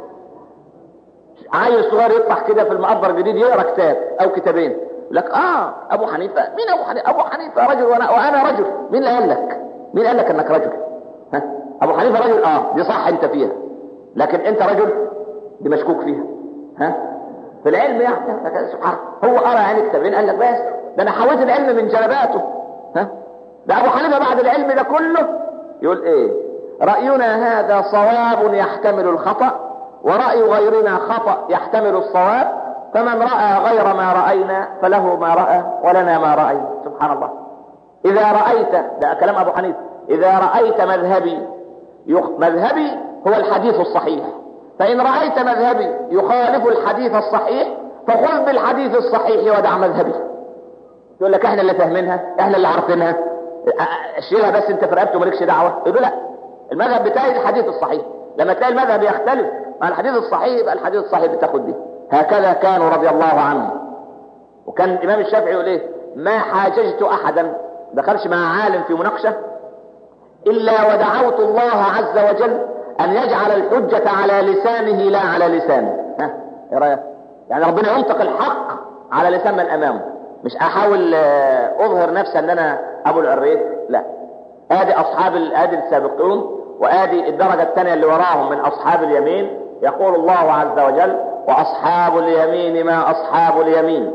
عيل صغير يطلع كده في المقبر الجديد يقرا كتاب او كتابين يقول لك اه ابو حنيفه مين ابو حنيفه ابو حنيفه رجل وانا وانا رجل مين اللي قال لك مين قال لك انك رجل ها ابو حنيفه رجل اه دي صح انت فيها لكن انت رجل دي مشكوك فيها ها في العلم يعني سبحان هو قرا يعني كتابين قال لك بس ده انا حويت العلم من جلباته ها ده ابو حنيفه بعد العلم ده كله يقول ايه راينا هذا صواب يحتمل الخطأ ورأي غيرنا خطأ يحتمل الصواب فمن رأى غير ما رأينا فله ما رأى ولنا ما رأينا سبحان الله إذا رأيت ده كلام أبو حنيفة إذا رأيت مذهبي يخ... مذهبي هو الحديث الصحيح فإن رأيت مذهبي يخالف الحديث الصحيح فخذ بالحديث الصحيح ودع مذهبي يقول لك احنا اللي فاهمينها احنا اللي عارفينها شيلها بس انت في رقبته مالكش دعوه يقول لا المذهب بتاعي الحديث الصحيح لما تلاقي المذهب يختلف مع الحديث الصحيح يبقى الحديث الصحيح بتاخد دي هكذا كانوا رضي الله عنهم وكان الامام الشافعي يقول ايه ما حاججت احدا دخلش مع عالم في مناقشه الا ودعوت الله عز وجل ان يجعل الحجه على لسانه لا على لسانه ها ايه رايك يعني ربنا ينطق الحق على لسان من امامه مش احاول اظهر نفسي ان انا ابو العريف لا ادي اصحاب ادي السابقون وادي الدرجة الثانية اللي وراهم من اصحاب اليمين يقول الله عز وجل واصحاب اليمين ما اصحاب اليمين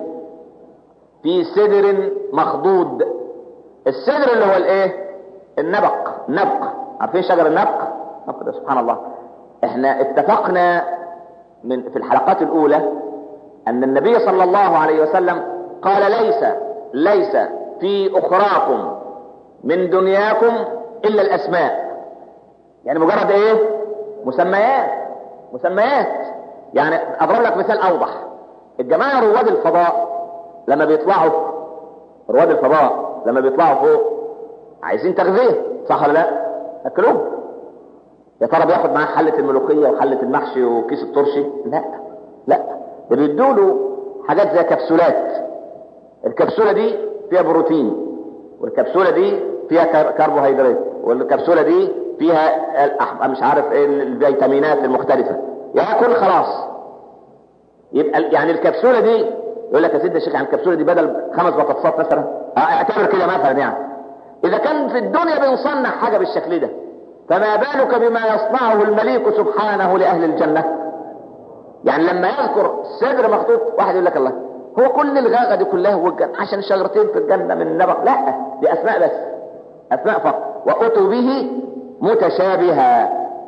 في سدر مخضود السدر اللي هو الايه النبق نبق عارفين شجر النبق نبق ده سبحان الله احنا اتفقنا من في الحلقات الاولى ان النبي صلى الله عليه وسلم قال ليس ليس في اخراكم من دنياكم الا الاسماء يعني مجرد ايه مسميات مسميات يعني اضرب لك مثال اوضح الجماعه رواد الفضاء لما بيطلعوا رواد الفضاء لما بيطلعوا فوق عايزين تغذيه صح ولا لا اكلوه يا ترى بياخد معاه حله الملوخيه وحله المحشي وكيس الترشي لا لا ده بيدوا له حاجات زي كبسولات الكبسوله دي فيها بروتين والكبسوله دي فيها كربوهيدرات والكبسوله دي فيها مش عارف ايه الفيتامينات المختلفه ياكل خلاص يبقى يعني الكبسوله دي يقول لك يا سيدي الشيخ يعني الكبسوله دي بدل خمس بطاطسات مثلا اعتبر كده مثلا يعني اذا كان في الدنيا بنصنع حاجه بالشكل ده فما بالك بما يصنعه المليك سبحانه لاهل الجنه يعني لما يذكر صدر مخطوط واحد يقول لك الله هو كل الغاغه دي كلها هو الجنة عشان شجرتين في الجنه من النبق لا دي اسماء بس اسماء فقط واتوا به متشابها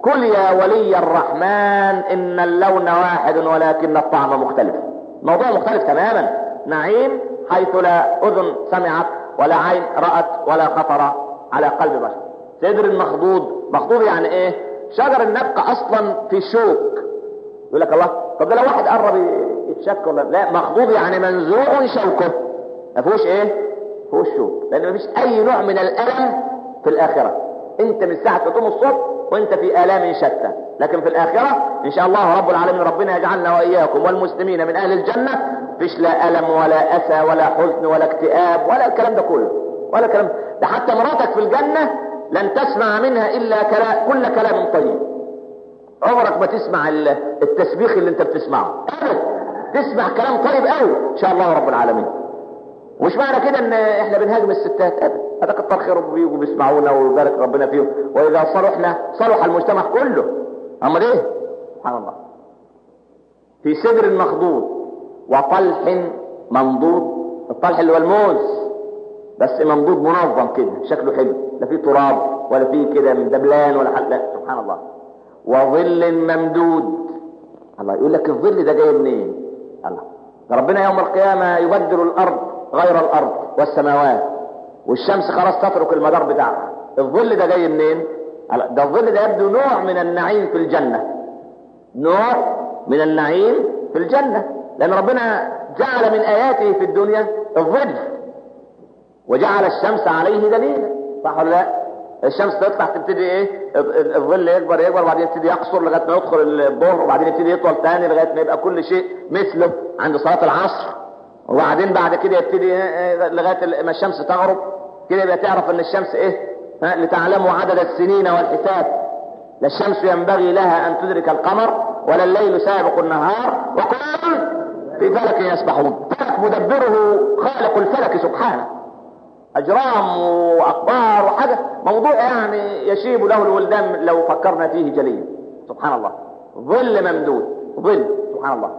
كل يا ولي الرحمن ان اللون واحد ولكن الطعم مختلف موضوع مختلف تماما نعيم حيث لا اذن سمعت ولا عين رأت ولا خطر على قلب بشر سدر مخضوض مخضوض يعني ايه شجر النبقى اصلا في شوك يقول لك الله طب ده لو واحد قرب يتشك ولا لا مخضوض يعني منزوع شوكه ما فيهوش ايه ما فيهوش شوك لان ما فيش اي نوع من الالم في الاخره انت من ساعه ما تقوم الصبح وانت في الام شتى لكن في الاخره ان شاء الله رب العالمين ربنا يجعلنا واياكم والمسلمين من اهل الجنه فيش لا الم ولا اسى ولا حزن ولا اكتئاب ولا الكلام ده كله ولا كلام ده حتى مراتك في الجنه لن تسمع منها الا كلام كل كلام طيب عمرك ما تسمع التسبيخ اللي انت بتسمعه ابدا تسمع كلام طيب قوي ان شاء الله رب العالمين ومش معنى كده ان احنا بنهاجم الستات ابدا هذا كتر خيرهم بيجوا بيسمعونا ويبارك ربنا فيهم واذا صلحنا صلح المجتمع كله اما ايه سبحان الله في سدر مخضوض وطلح منضود الطلح اللي هو الموز بس منضود منظم كده شكله حلو لا فيه تراب ولا فيه كده من دبلان ولا حاجه لا سبحان الله وظل ممدود الله يقول لك الظل ده جاي منين الله ده ربنا يوم القيامه يبدل الارض غير الارض والسماوات والشمس خلاص تترك المدار بتاعها الظل ده جاي منين ده الظل ده يبدو نوع من النعيم في الجنه نوع من النعيم في الجنه لان ربنا جعل من اياته في الدنيا الظل وجعل الشمس عليه دليلا صح ولا لا الشمس تطلع تبتدي ايه الظل يكبر يكبر وبعدين يبتدي يقصر لغايه ما يدخل الظهر وبعدين يبتدي يطول تاني لغايه ما يبقى كل شيء مثله عند صلاه العصر وبعدين بعد كده يبتدي لغايه ما الشمس تغرب كده يبقى تعرف ان الشمس ايه ها لتعلموا عدد السنين والحساب لا الشمس ينبغي لها ان تدرك القمر ولا الليل سابق النهار وكل في فلك يسبحون فلك مدبره خالق الفلك سبحانه اجرام واخبار وحاجه موضوع يعني يشيب له الولدان لو فكرنا فيه جليا سبحان الله ظل ممدود ظل سبحان الله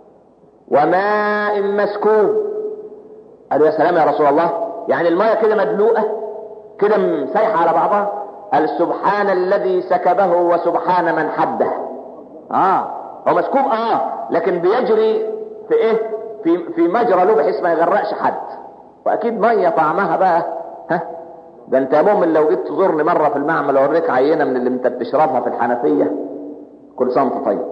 وماء مسكوب قالوا يا سلام يا رسول الله يعني الماء كده مدلوقه كده مسيحه على بعضها قال سبحان الذي سكبه وسبحان من حده اه هو مسكوب اه لكن بيجري في ايه في في مجرى له بحيث ما يغرقش حد واكيد ميه طعمها بقى ها ده انت يا مؤمن لو جيت تزورني مره في المعمل اوريك عينه من اللي انت بتشربها في الحنفيه كل سنه وانت طيب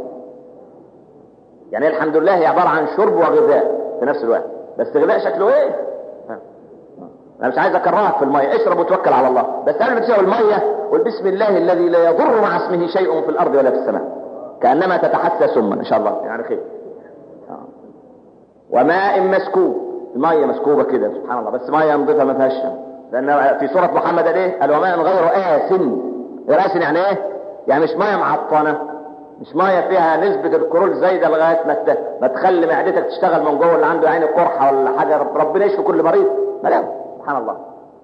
يعني الحمد لله هي عباره عن شرب وغذاء في نفس الوقت بس غذاء شكله ايه ها. انا مش عايز اكرهك في الميه اشرب وتوكل على الله بس قبل ما تشرب الميه قل بسم الله الذي لا يضر مع اسمه شيء في الارض ولا في السماء كانما تتحسى سما ان شاء الله يعني خير وماء مسكوب المية مسكوبة كده سبحان الله بس مية نظيفة ما فيهاش لأن في سورة محمد ايه قال وماء غير آسن غير آسن يعني ايه؟ يعني مش مية معطنة مش مية فيها نسبة الكرول زايدة لغاية ما ما تخلي معدتك تشتغل من جوه اللي عنده عين قرحة ولا حاجة ربنا يشفي كل مريض لا سبحان الله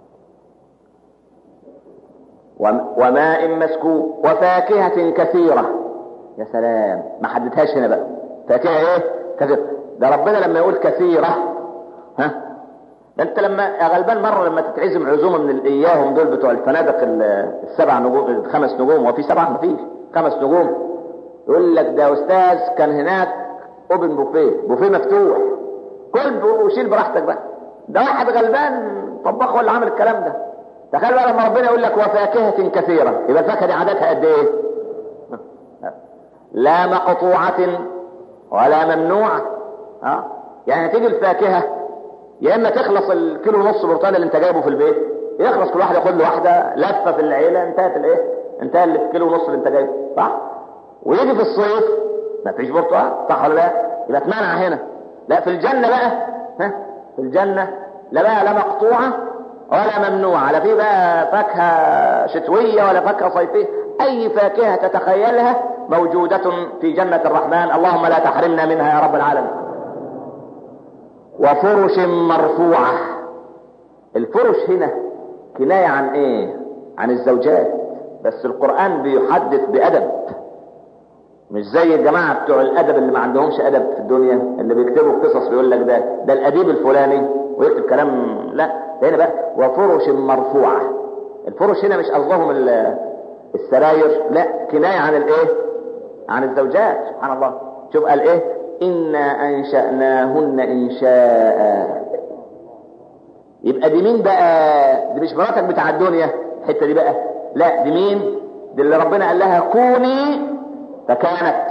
وماء مسكوب وفاكهة كثيرة يا سلام ما حددهاش هنا بقى فاكهة ايه؟ كثيرة ده ربنا لما يقول كثيرة ها ده انت لما يا غلبان مره لما تتعزم عزومه من الاياهم دول بتوع الفنادق السبع نجوم الخمس نجوم وفي سبعه مفيش خمس نجوم يقول لك ده استاذ كان هناك اوبن بوفيه بوفيه مفتوح كل وشيل براحتك بقى ده واحد غلبان طباخ ولا عامل الكلام ده تخيل بقى لما ربنا يقول لك وفاكهه كثيره يبقى الفاكهه دي عددها قد ايه؟ لا مقطوعه ولا ممنوعه ها يعني تيجي الفاكهه يا اما تخلص الكيلو ونص برتقال اللي انت جايبه في البيت يخلص كل واحد ياخد له واحده لفه في العيله انتهت الايه؟ انتهى الكيلو ونص اللي انت جايبه صح؟ ويجي في الصيف ما فيش برتقال صح ولا لا؟ يبقى اتمنع هنا لا في الجنه بقى ها في الجنه لا بقى لا مقطوعه ولا ممنوعه لا في بقى فاكهه شتويه ولا فاكهه صيفيه اي فاكهه تتخيلها موجوده في جنه الرحمن اللهم لا تحرمنا منها يا رب العالمين وفرش مرفوعة الفرش هنا كناية عن ايه عن الزوجات بس القرآن بيحدث بأدب مش زي الجماعة بتوع الأدب اللي ما عندهمش أدب في الدنيا اللي بيكتبوا قصص بيقول لك ده ده الأديب الفلاني ويكتب كلام لا ده هنا بقى وفرش مرفوعة الفرش هنا مش قصدهم السراير لا كناية عن الايه عن الزوجات سبحان الله شوف قال ايه إنا أنشأناهن إنشاء يبقى دي مين بقى دي مش مراتك بتاع الدنيا الحتة دي بقى لا دي مين دي اللي ربنا قال لها كوني فكانت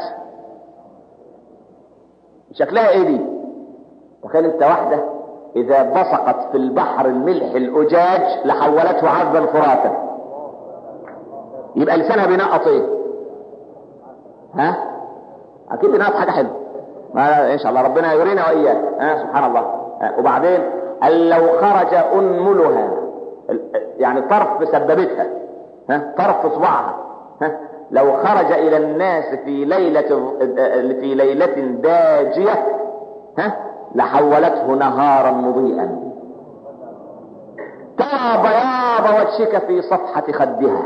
شكلها ايه دي تخيل انت واحدة اذا بصقت في البحر الملح الاجاج لحولته عذبا فراتا يبقى لسانها بينقط ايه ها اكيد بينقط حاجة حلوة ما ان شاء الله ربنا يرينا واياك ها سبحان الله ها وبعدين قال لو خرج انملها يعني طرف سببتها ها طرف صباعها ها لو خرج الى الناس في ليلة في ليلة داجية ها لحولته نهارا مضيئا ترى بياض وجهك في صفحة خدها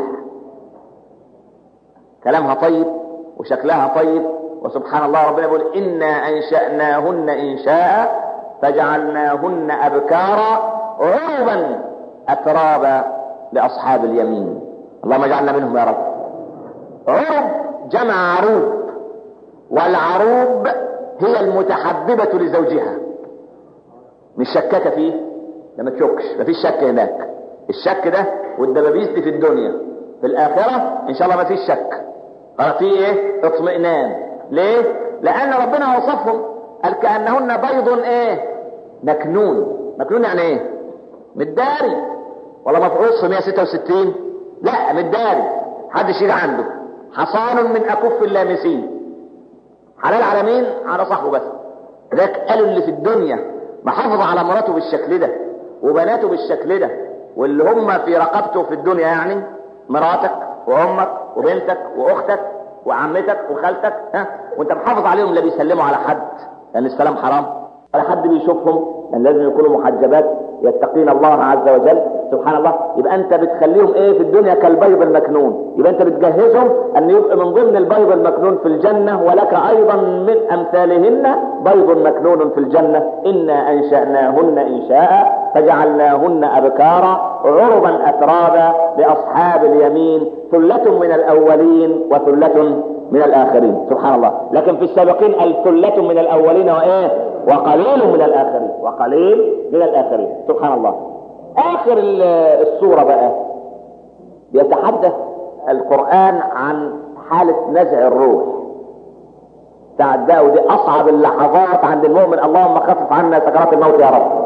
كلامها طيب وشكلها طيب وسبحان الله ربنا يقول إنا أنشأناهن إنشاء فجعلناهن أبكارا عربا أترابا لأصحاب اليمين اللهم اجعلنا منهم يا رب عرب جمع عروب والعروب هي المتحببة لزوجها مش شكاكة فيه لما تشكش مفيش شك هناك الشك ده والدبابيس دي في الدنيا في الآخرة إن شاء الله مفيش شك قال في إيه اطمئنان ليه لأن ربنا وصفهم قال كأنهن بيض إيه مكنون مكنون يعني إيه متداري ولا مفعول 166 لا متداري محدش يجي عنده حصان من أكف اللامسين حلال على مين على صاحبه بس ذاك قالوا اللي في الدنيا محافظ على مراته بالشكل ده وبناته بالشكل ده واللي هم في رقبته في الدنيا يعني مراتك وامك وبنتك واختك وعمتك وخالتك ها وانت محافظ عليهم لا بيسلموا على حد لان السلام حرام ولا حد بيشوفهم لان لازم يكونوا محجبات يتقين الله عز وجل سبحان الله يبقى انت بتخليهم ايه في الدنيا كالبيض المكنون يبقى انت بتجهزهم ان يبقى من ضمن البيض المكنون في الجنة ولك ايضا من امثالهن بيض مكنون في الجنة انا انشأناهن انشاء فجعلناهن ابكارا عربا اترابا لاصحاب اليمين ثلة من الاولين وثلة من الاخرين سبحان الله لكن في السابقين الثلة من الاولين وايه وقليل من الاخرين وقليل من الاخرين سبحان الله اخر السورة بقى بيتحدث القرآن عن حالة نزع الروح تعداء ودي اصعب اللحظات عند المؤمن اللهم خفف عنا سكرات الموت يا رب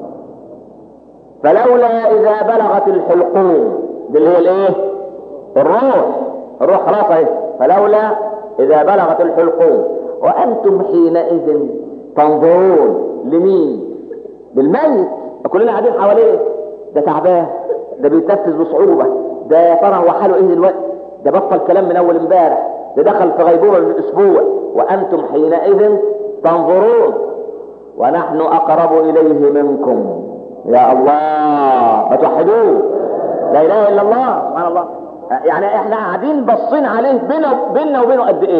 فلولا اذا بلغت الحلقوم دي اللي هي الايه الروح الروح خلاص اهي فلولا اذا بلغت الحلقوم وانتم حينئذ تنظرون لمين للميت كلنا قاعدين حواليه ده تعبان ده بيتنفس بصعوبة ده يا ترى هو حاله ايه دلوقتي ده بطل كلام من اول امبارح ده دخل في غيبوبة من اسبوع وانتم حينئذ تنظرون ونحن اقرب اليه منكم يا الله ما توحدوه لا اله الا الله سبحان الله يعني احنا قاعدين باصين عليه بينا بينا وبينه قد ايه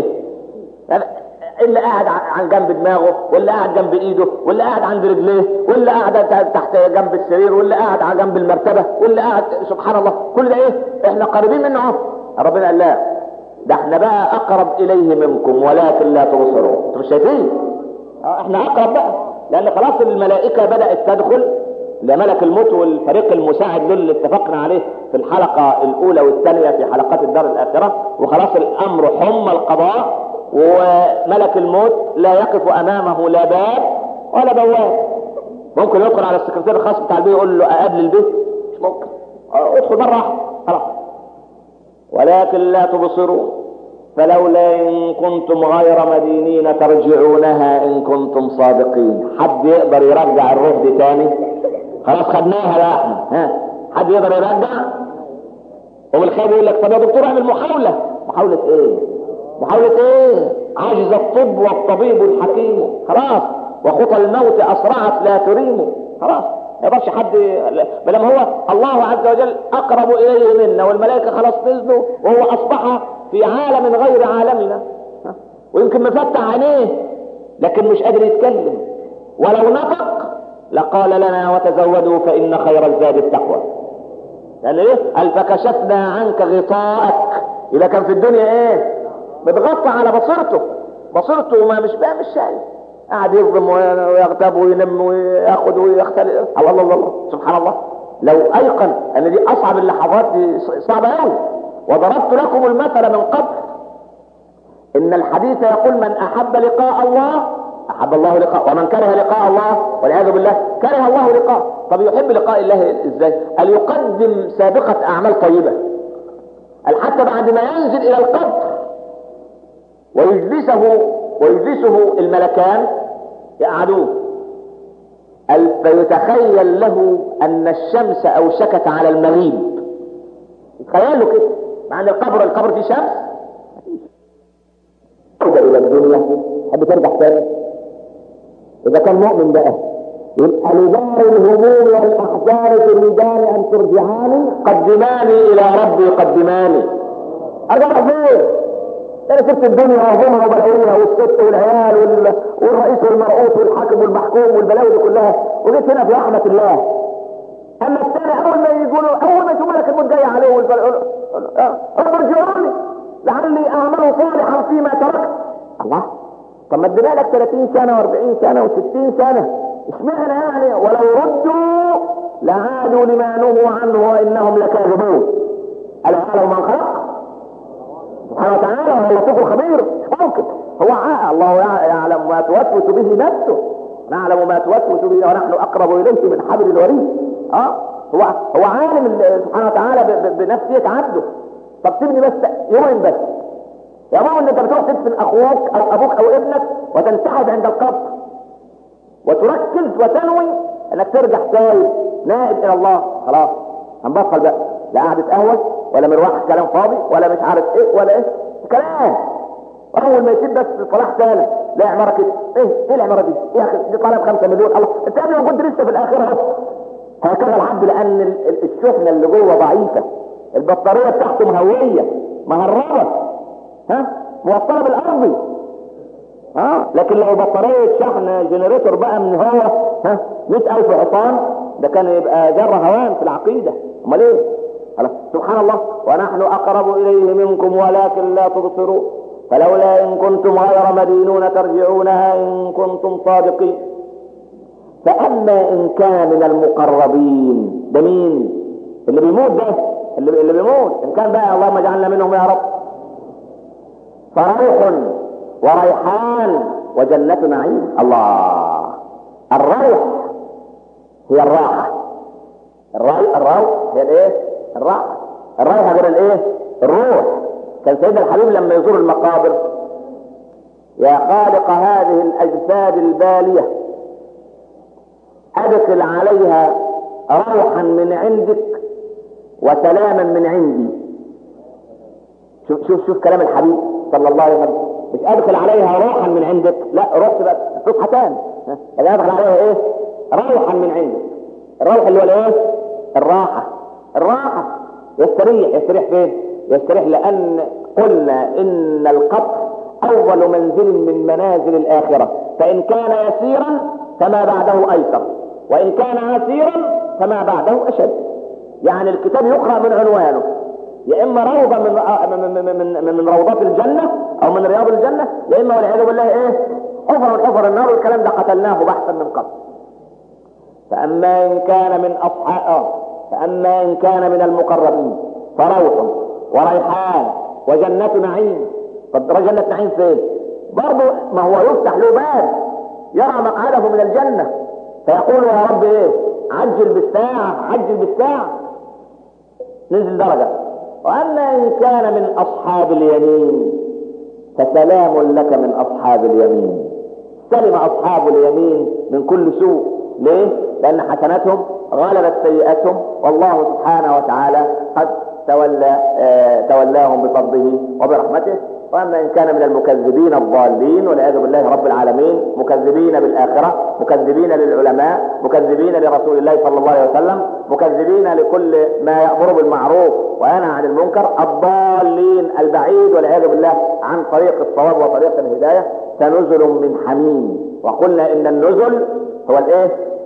اللي قاعد عن جنب دماغه واللي قاعد جنب ايده واللي قاعد عند رجليه واللي قاعد تحت جنب السرير واللي قاعد على جنب المرتبه واللي قاعد سبحان الله كل ده ايه احنا قريبين منه اهو ربنا قال لا ده احنا بقى اقرب اليه منكم ولكن لا تبصرون انتوا مش شايفين اه احنا اقرب بقى لان خلاص الملائكه بدات تدخل لملك الموت والفريق المساعد له اللي اتفقنا عليه في الحلقه الاولى والثانيه في حلقات الدار الاخره وخلاص الامر حم القضاء وملك الموت لا يقف امامه لا باب ولا بواب ممكن يدخل على السكرتير الخاص بتاع البيت يقول له اقابل البيت مش ممكن ادخل مره واحده خلاص ولكن لا تبصرون فلولا ان كنتم غير مدينين ترجعونها ان كنتم صادقين حد يقدر يرجع الروح دي تاني خلاص خدناها بقى احنا ها حد يقدر يرجع وبالخير يقول لك طب يا دكتور اعمل محاوله محاوله ايه محاولة ايه عجز الطب والطبيب الحكيم خلاص وخطى الموت اسرعت لا تريم خلاص ما يقدرش حد بلما هو الله عز وجل اقرب اليه منا والملائكه خلاص نزلوا وهو اصبح في عالم غير عالمنا ويمكن مفتح عينيه لكن مش قادر يتكلم ولو نطق لقال لنا وتزودوا فان خير الزاد التقوى يعني ايه قال فكشفنا عنك غطاءك اذا كان في الدنيا ايه متغطى على بصيرته بصيرته ما مش بقى مش شايف قاعد يظلم ويغتاب وينم وياخذ ويختلف الله الله الله سبحان الله لو ايقن ان دي اصعب اللحظات دي صعبه قوي وضربت لكم المثل من قبل ان الحديث يقول من احب لقاء الله احب الله لقاء ومن كره لقاء الله والعياذ بالله كره الله لقاء طب يحب لقاء الله ازاي قال يقدم سابقه اعمال طيبه قال حتى بعد ما ينزل الى القبر ويجلسه ويجلسه الملكان يقعدوه قال فيتخيل له ان الشمس اوشكت على المغيب تخيل له كده مع ان القبر القبر فيه شمس ترجع الى الدنيا تحب ترجع تاني اذا كان مؤمن بقى يبقى لدار الهموم والاحزان تريدان ان ترجعاني قدماني الى ربي قدماني ارجع فين انا سبت الدنيا وهمها وبلاويها والست والعيال وال... والرئيس والمرؤوس والحاكم والمحكوم والبلاوي دي كلها وجيت هنا في رحمه الله اما الثاني اول ما يقولوا اول ما يشوف ملك الموت جاي عليه والبل... رب ارجعوني لعلي اعمل صالحا فيما تركت الله طب ما ادينا لك 30 سنه و40 سنه و60 سنه اشمعنى يعني ولو ردوا لعادوا لما نهوا عنه وانهم لكاذبون الا يعلم من خلق سبحانه وتعالى وهو اللطيف الخبير ممكن هو عاء الله يعلم ما توسوس به نفسه نعلم ما توسوس به ونحن اقرب اليه من حبل الوريد اه هو هو عالم سبحانه وتعالى بنفسيه عبده طب سيبني بس يومين بس يا ماما ان انت بتروح تدفن اخوك او ابوك او ابنك وتنسحب عند القبر وتركز وتنوي انك ترجع تايب نائب الى الله خلاص هنبطل بقى لا قعدة قهوة ولا مروح كلام فاضي ولا مش عارف ايه ولا ايه كلام اول ما يسيب بس صلاح ثالث لا عمارة كده ايه ايه العمارة دي ايه اخي دي طالب 5 مليون الله انت قبل ما كنت لسه في الاخرة هكذا العبد لان الشحنة اللي جوه ضعيفة البطارية بتاعته مهوية مهربة ها موصلة بالارضي اه لكن لو بطارية شحن جنريتور بقى من هو ها 100000 حصان ده كان يبقى جر هوان في العقيدة امال ايه خلاص سبحان الله ونحن اقرب اليه منكم ولكن لا تبصرون فلولا ان كنتم غير مدينون ترجعونها ان كنتم صادقين فاما ان كان من المقربين ده مين اللي بيموت ده اللي, اللي بيموت ان كان بقى اللهم اجعلنا منهم يا رب فروح وريحان وجنة نعيم الله الروح هي الراحة الروح الروح هي الايه الراحة الراحة غير الايه الروح كان سيدنا الحبيب لما يزور المقابر يا خالق هذه الاجساد البالية ادخل عليها روحا من عندك وسلاما من عندي شوف شوف شوف كلام الحبيب صلى الله عليه وسلم مش ادخل عليها روحا من عندك لا روح تبقى فتحتان اذا ادخل عليها ايه روحا من عندك الروح اللي هو الايه الراحة الراحة يستريح يستريح فين يستريح لان قلنا ان القبر اول منزل من منازل الاخرة فان كان يسيرا فما بعده ايسر وان كان عسيرا فما بعده اشد يعني الكتاب يقرأ من عنوانه يا اما روضة من من من من, من روضات الجنة او من رياض الجنة يا اما والعياذ بالله ايه حفر من حفر النار والكلام ده قتلناه بحثا من قبل فاما ان كان من اصحاب فاما ان كان من المقربين فروح وريحان وجنة نعيم طب جنة نعيم فين برضه ما هو يفتح له باب يرى مقعده من الجنة فيقول يا رب ايه عجل بالساعة عجل بالساعة ننزل درجة واما ان كان من اصحاب اليمين فسلام لك من اصحاب اليمين سلم اصحاب اليمين من كل سوء ليه لان حسناتهم غلبت سيئاتهم والله سبحانه وتعالى قد تولى آه تولاهم بفضله وبرحمته واما ان كان من المكذبين الضالين والعياذ بالله رب العالمين مكذبين بالاخره مكذبين للعلماء مكذبين لرسول الله صلى الله عليه وسلم مكذبين لكل ما يامر بالمعروف وينهى عن المنكر الضالين البعيد والعياذ بالله عن طريق الصواب وطريق الهدايه فنزل من حميم وقلنا ان النزل هو الايه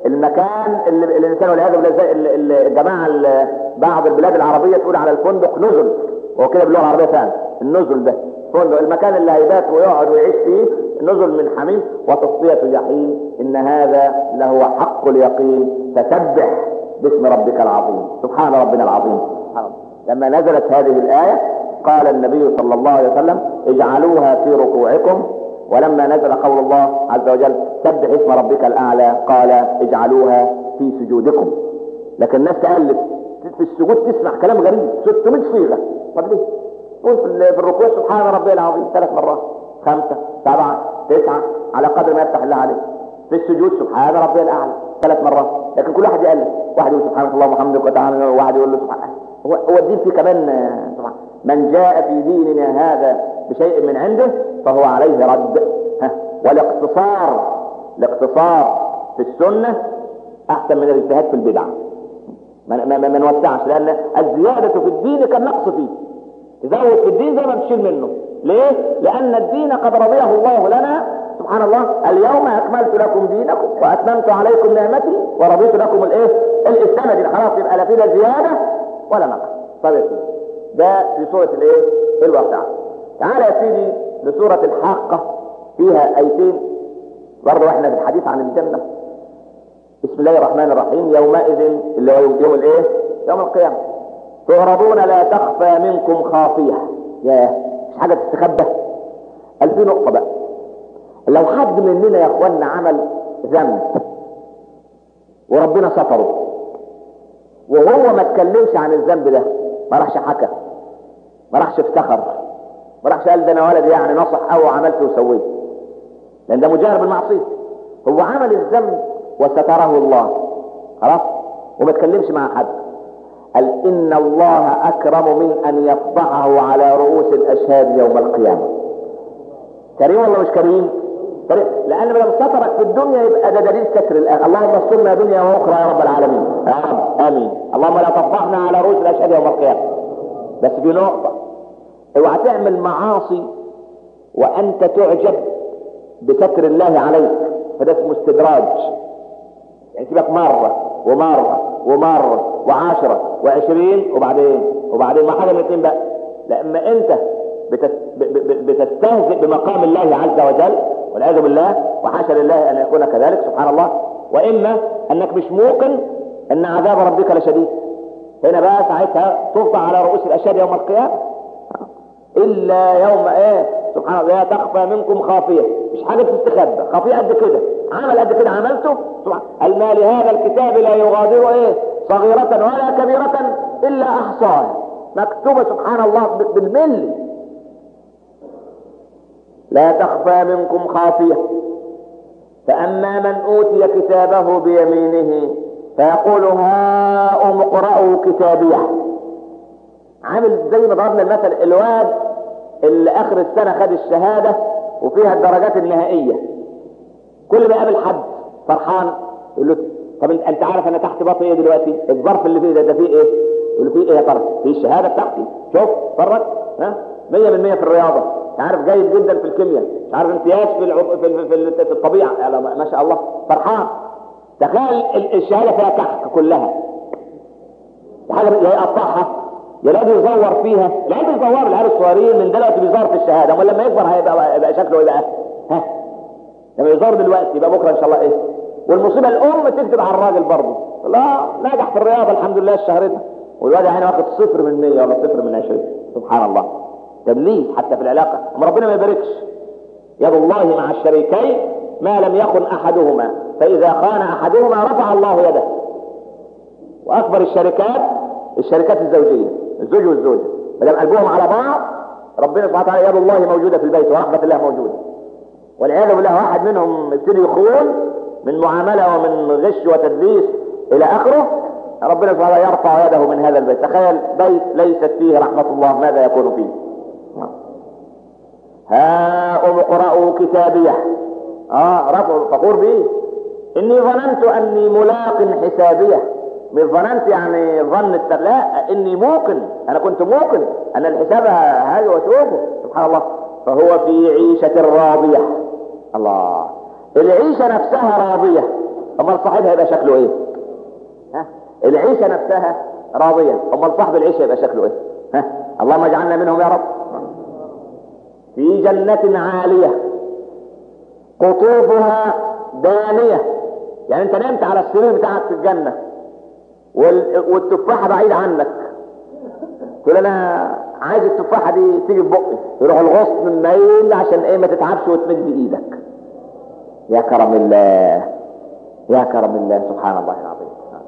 المكان اللي اللي الانسان والعياذ بالله زي ال- ال- الجماعه ال- بعض البلاد العربيه تقول على الفندق نزل هو كده باللغه العربيه فعلا النزل ده فندق المكان اللي هيبات ويقعد ويعيش فيه نزل من حميم وتصفيه جحيم ان هذا لهو حق اليقين فسبح باسم ربك العظيم سبحان ربنا العظيم سبحان الله. لما نزلت هذه الايه قال النبي صلى الله عليه وسلم اجعلوها في ركوعكم ولما نزل قول الله عز وجل سبح اسم ربك الاعلى قال اجعلوها في سجودكم لكن الناس تالف في السجود تسمع كلام غريب 600 صيغه طب ليه؟ قول في ال- في الركوع سبحان ربي العظيم ثلاث مرات خمسه سبعه تسعه على قدر ما يفتح الله عليه في السجود سبحان ربي الاعلى ثلاث مرات لكن كل واحد يالف واحد يقول سبحانك اللهم وبحمدك وتعالى وواحد يقول له سبحان هو هو الدين فيه كمان آه، سبحان من جاء في ديننا هذا بشيء من عنده فهو عليه رد ها والاقتصار الاقتصار في السنه احسن من الاجتهاد في البدع ما ما ما ما نوسعش لان الزياده في الدين كالنقص فيه تزود في الدين زي ما بتشيل منه ليه؟ لان الدين قد رضيه الله لنا سبحان الله اليوم اكملت لكم دينكم واتممت عليكم نعمتي ورضيت لكم الايه؟ الاسلام دين خلاص يبقى لا فينا زياده ولا نقص طيب يا سيدي ده في سوره الايه؟ الواقعه تعالى يا سيدي لسوره الحاقه فيها ايتين برضه احنا في الحديث عن الجنه بسم الله الرحمن الرحيم يومئذ اللي هو يوم الايه؟ يوم القيامه تعرضون لا تخفى منكم خافيه يا مش حاجه تستخبى قال في نقطه بقى لو حد مننا يا اخوانا عمل ذنب وربنا ستره وهو ما اتكلمش عن الذنب ده ما راحش حكى ما راحش افتخر ما راحش قال ده انا ولد يعني نصح او عملت وسويت لان ده مجاهر بالمعصيه هو عمل الذنب وستره الله خلاص وما اتكلمش مع حد قال ان الله اكرم من ان يفضحه على رؤوس الاشهاد يوم القيامه كريم ولا مش كريم كريم لان لما سترك في الدنيا يبقى ده دليل ستر الاخره اللهم استرنا دنيا واخرى يا رب العالمين يا رب امين اللهم لا تفضحنا على رؤوس الاشهاد يوم القيامه بس في نقطه اوعى تعمل معاصي وانت تعجب بستر الله عليك فده اسمه استدراج يعني سيبك مرة ومرة ومرة وعشرة وعشرين وبعدين وبعدين ما حاجة من الاثنين بقى لأما أنت بتس... ب... ب... بتستهزئ بمقام الله عز وجل والعياذ بالله وحاشا لله أن يكون كذلك سبحان الله وإما أنك مش موقن أن عذاب ربك لشديد هنا بقى ساعتها تفضى على رؤوس الأشهاد يوم القيامة الا يوم ايه سبحان الله لا تخفى منكم خافيه مش حاجه تستخبى خافيه قد كده عمل قد كده عملته سبحان قال ما لهذا الكتاب لا يغادر ايه صغيرة ولا كبيرة الا احصاها مكتوبة سبحان الله بالملي لا تخفى منكم خافية فأما من أوتي كتابه بيمينه فيقول هاؤم اقرأوا كتابيه عامل زي ما ضربنا المثل الواد اللي اخر السنه خد الشهاده وفيها الدرجات النهائيه كل ما يقابل حد فرحان يقول له طب انت انت عارف انا تحت باطي ايه دلوقتي الظرف اللي فيه ده ده فيه ايه يقول له فيه ايه يا ترى فيه الشهاده بتاعتي شوف اتفرج ها 100% في الرياضه مش عارف جيد جدا في الكيمياء مش عارف امتياز في العب... في, في, في, في الطبيعه يعني ما شاء الله فرحان تخيل الشهاده فيها كحك كلها حاجه يا يقطعها يا لا بيزور فيها العيال بيزور العيال الصغيرين من دلوقتي بيزور في الشهاده امال لما يكبر هيبقى يبقى شكله ايه بقى؟ ها لما يزور دلوقتي يبقى بكره ان شاء الله ايه؟ والمصيبه الام تكتب على الراجل برضه لا نجح في الرياضه الحمد لله الشهر ده والواد يعني واخد صفر من 100 ولا صفر من 20 سبحان الله تدليس حتى في العلاقه اما ربنا ما يباركش يد الله مع الشريكين ما لم يخن احدهما فاذا خان احدهما رفع الله يده واكبر الشركات الشركات الزوجيه الزوج والزوجه ما دام قلبهم على بعض ربنا سبحانه وتعالى يد الله موجوده في البيت ورحمه الله موجوده والعياذ بالله واحد منهم يبتدي يخون من معامله ومن غش وتدليس الى اخره ربنا سبحانه وتعالى يرفع يده من هذا البيت تخيل بيت ليست فيه رحمه الله ماذا يكون فيه هاؤم اقرأوا كتابيه اه رفعوا فخور به اني ظننت اني ملاق حسابيه مش ظننت يعني ظن لا اني موقن انا كنت موقن ان الحساب هذا واشوفه سبحان الله فهو في عيشة راضية الله العيشة نفسها راضية امال صاحبها يبقى شكله ايه ها العيشه نفسها راضيه امال صاحب العيشه يبقى شكله ايه ها اللهم اجعلنا منهم يا رب في جنة عالية قطوفها دانية يعني انت نمت على السرير بتاعك في الجنة وال... والتفاحة بعيد عنك تقول انا عايز التفاحة دي تيجي في بقي يروح الغصن من ميل عشان ايه ما تتعبش وتمد ايدك يا كرم الله يا كرم الله سبحان الله العظيم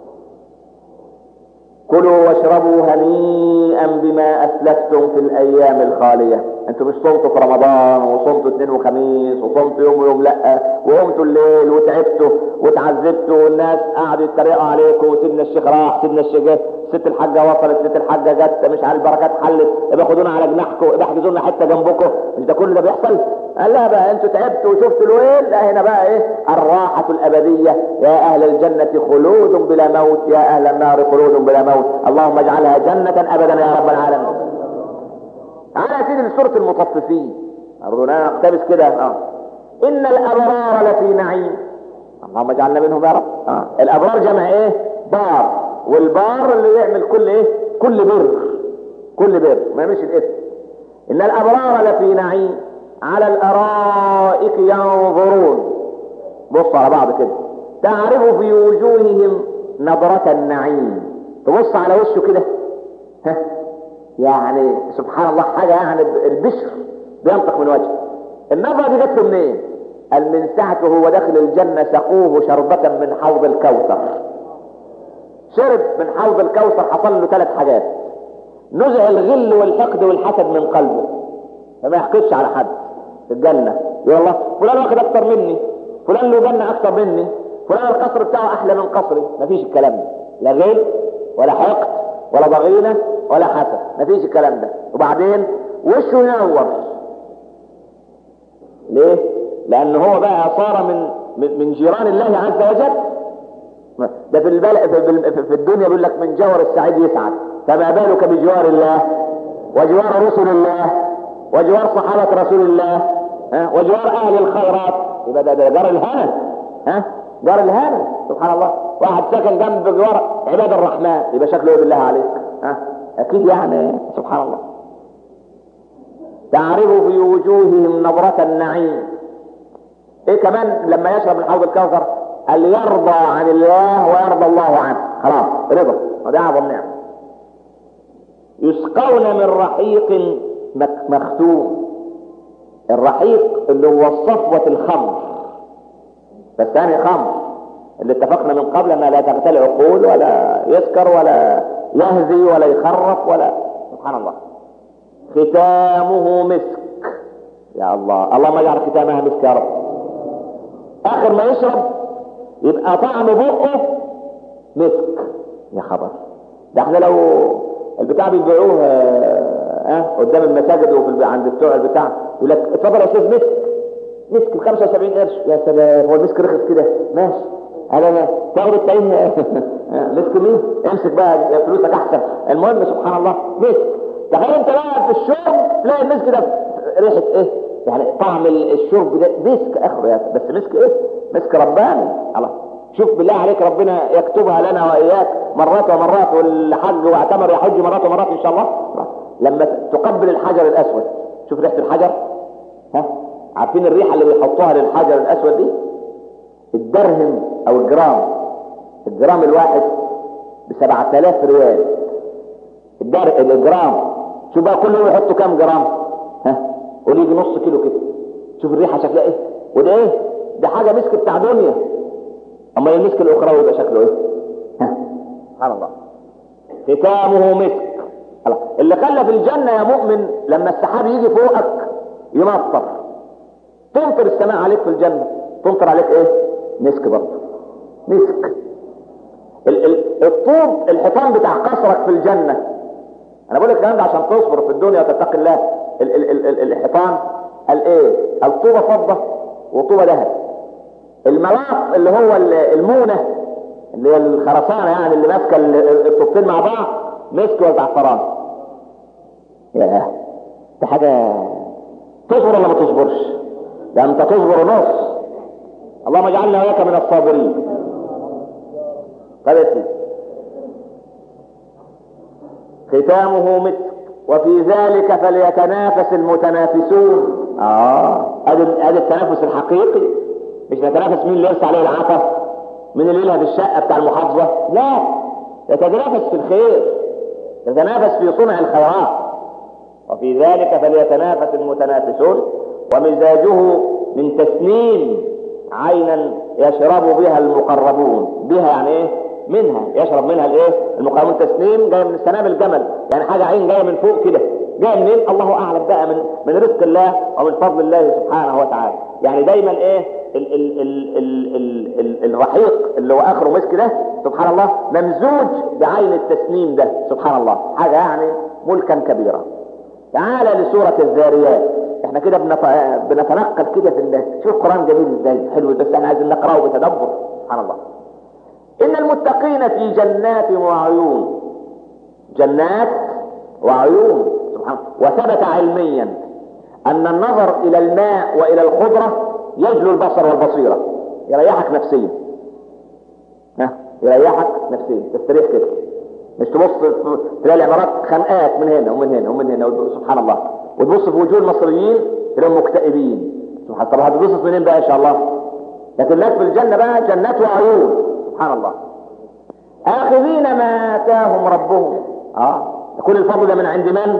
كلوا واشربوا هنيئا بما اسلفتم في الايام الخاليه انتوا مش صمتوا في رمضان وصمتوا اثنين وخميس وصمتوا يوم ويوم لا وقمتوا الليل وتعبتوا وتعذبتوا والناس قعدوا يتريقوا عليكم وسيدنا الشيخ راح سيدنا الشيخ جه ست الحاجه وصلت ست الحاجه جت مش عارف البركات حلت ابقى خدونا على جناحكم ابقى احجزوا لنا حته جنبكم مش ده كل ده بيحصل قال لا بقى انتوا تعبتوا وشفتوا الويل لا هنا بقى ايه الراحه الابديه يا اهل الجنه خلود بلا موت يا اهل النار خلود بلا موت اللهم اجعلها جنه ابدا يا رب العالمين تعالى يا سيدي لسوره المطففين ربنا اقتبس كده اه ان الابرار لفي نعيم اللهم اجعلنا منهم يا رب آه. الابرار جمع ايه بار والبار اللي يعمل كل ايه كل بر كل بر ما يعملش الاثم ان الابرار لفي نعيم على الارائك ينظرون بص على بعض كده تعرف في وجوههم نظرة النعيم تبص على وشه كده ها يعني سبحان الله حاجة يعني البشر بينطق من وجهه النظرة دي جت له منين؟ قال من ساعته وهو داخل الجنة سقوه شربة من حوض الكوثر شرب من حوض الكوثر حصل له ثلاث حاجات نزع الغل والحقد والحسد من قلبه فما يحقدش على حد في الجنة يقول الله فلان واخد اكتر مني فلان له جنة اكتر مني فلان القصر بتاعه احلى من قصري مفيش الكلام ده لا غل ولا حقد ولا ضغينة ولا حسد مفيش الكلام ده وبعدين وشه ينور ليه لان هو بقى صار من من جيران الله عز وجل ده في البل... في, في الدنيا بيقول لك من جور السعيد يسعد فما بالك بجوار الله وجوار رسل الله وجوار صحابة رسول الله ها وجوار اهل الخيرات يبقى ده, ده جار الهنا ها جار الهنا سبحان الله واحد ساكن جنب جوار عباد الرحمن يبقى شكله ايه بالله عليك ها اكيد يعني سبحان الله تعرف في وجوههم نظرة النعيم ايه كمان لما يشرب من حوض الكوثر قال يرضى عن الله ويرضى الله عنه خلاص رضا وده اعظم نعمه يسقون من رحيق مختوم الرحيق اللي هو صفوة الخمر بس ثاني خمر اللي اتفقنا من قبل انها لا تغتال عقول ولا يسكر ولا يهزي ولا يخرف ولا سبحان الله ختامه مسك يا الله اللهم اجعل ختامها مسك يا رب اخر ما يشرب يبقى طعم بقه مسك يا خبر ده احنا لو البتاع بيبيعوه اه قدام المساجد وفي عند بتوع البتاع يقول لك اتفضل يا استاذ مسك مسك ب 75 قرش يا سلام هو المسك رخص كده ماشي هذا تاخد التعين مسك مين امسك بقى فلوسك احسن المهم سبحان الله مسك تخيل انت بقى في الشرب تلاقي المسك ده ريحه ايه يعني طعم الشرب ده مسك اخره يا بس مسك ايه مسك رباني الله شوف بالله عليك ربنا يكتبها لنا واياك مرات ومرات والحج واعتمر يحج مرات ومرات ان شاء الله لما تقبل الحجر الاسود شوف ريحه الحجر ها عارفين الريحه اللي بيحطوها للحجر الاسود دي الدرهم او الجرام الجرام الواحد ب 7000 ريال الدر الجرام شوف بقى كل يوم يحطوا كام جرام ها قول يجي نص كيلو كده شوف الريحه شكلها ايه وده ايه ده حاجه مسك بتاع دنيا اما المسك الاخروي يبقى شكله ايه ها سبحان الله ختامه مسك الله اللي خلى في الجنه يا مؤمن لما السحاب يجي فوقك يمطر تمطر السماء عليك في الجنه تمطر عليك ايه مسك برضه مسك ال ال الطوب الحيطان بتاع قصرك في الجنه انا بقول لك الكلام ده عشان تصبر في الدنيا وتتقي الله ال ال ال الحيطان قال ايه الطوبه فضه وطوبه ذهب الملاط اللي هو المونه اللي هي الخرسانه يعني اللي ماسكه الطوبتين مع بعض مسك وزعفران يا دي حاجه تصبر ولا ما تصبرش ده انت تصبر نص اللهم اجعلنا واياك من الصابرين طيب يا سيدي ختامه مسك وفي ذلك فليتنافس المتنافسون اه ادي ادي التنافس الحقيقي مش نتنافس مين اللي يرسى عليه العطا مين اللي يلهب الشقه بتاع المحافظه لا يتنافس في الخير يتنافس في صنع الخيرات وفي ذلك فليتنافس المتنافسون ومزاجه من تسنيم عينا يشرب بها المقربون بها يعني ايه منها يشرب منها الايه المقربون تسنيم جاي من سنام الجمل يعني حاجه عين جايه من فوق كده جايه منين الله اعلم بقى من من رزق الله ومن فضل الله سبحانه وتعالى يعني دايما ايه ال ال ال ال ال ال الرحيق اللي هو اخره مسك ده سبحان الله ممزوج بعين التسنيم ده سبحان الله حاجه يعني ملكا كبيرا تعالى لسورة الذاريات احنا كده بنت- بنتنقل كده في الله شوف القرآن جميل ازاي حلو بس احنا عايزين نقرأه بتدبر سبحان الله ان المتقين في جنات وعيون جنات وعيون سبحان الله وثبت علميا ان النظر الى الماء والى الخضرة يجلو البصر والبصيرة يريحك نفسيا ها يريحك نفسيا تستريح كده مش تبص تلاقي العمارات خنقات من هنا ومن هنا ومن هنا سبحان الله وتبص في وجوه المصريين تلاقيهم مكتئبين سبحان الله طب هتبص منين بقى ان شاء الله لكن الناس في الجنه بقى جنات وعيون سبحان الله اخذين ما اتاهم ربهم اه كل الفضل ده من عند من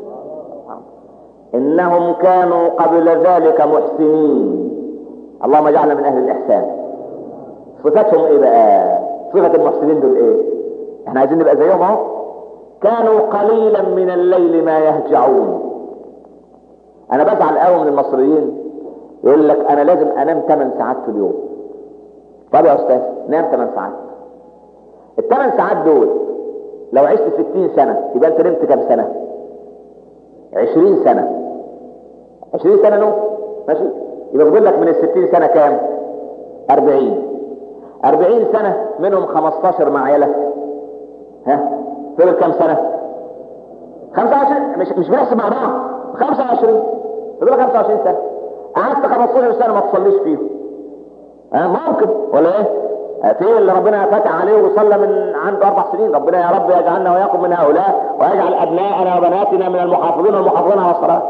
انهم كانوا قبل ذلك محسنين اللهم اجعلنا من اهل الاحسان صفتهم ايه بقى صفه المحسنين دول ايه احنا عايزين نبقى زيهم اهو كانوا قليلا من الليل ما يهجعون انا بزعل قوي من المصريين يقول لك انا لازم انام 8 ساعات في اليوم طب يا استاذ نام 8 ساعات الثمان ساعات دول لو عشت 60 سنه يبقى انت نمت كام سنه 20 سنه 20 سنه نوم ماشي يبقى بيقول لك من ال 60 سنه كام 40 40 سنه منهم 15 مع عيالك ها فضل كام سنة 25 مش مش بنحسب مع بعض 25 فضل 25 سنة قعدت 15 سنة ما تصليش فيهم ها ممكن ولا ايه في اللي ربنا فتح عليه وصلى من عنده اربع سنين ربنا يا رب يجعلنا واياكم من هؤلاء ويجعل ابناءنا وبناتنا من المحافظين والمحافظين على الصلاه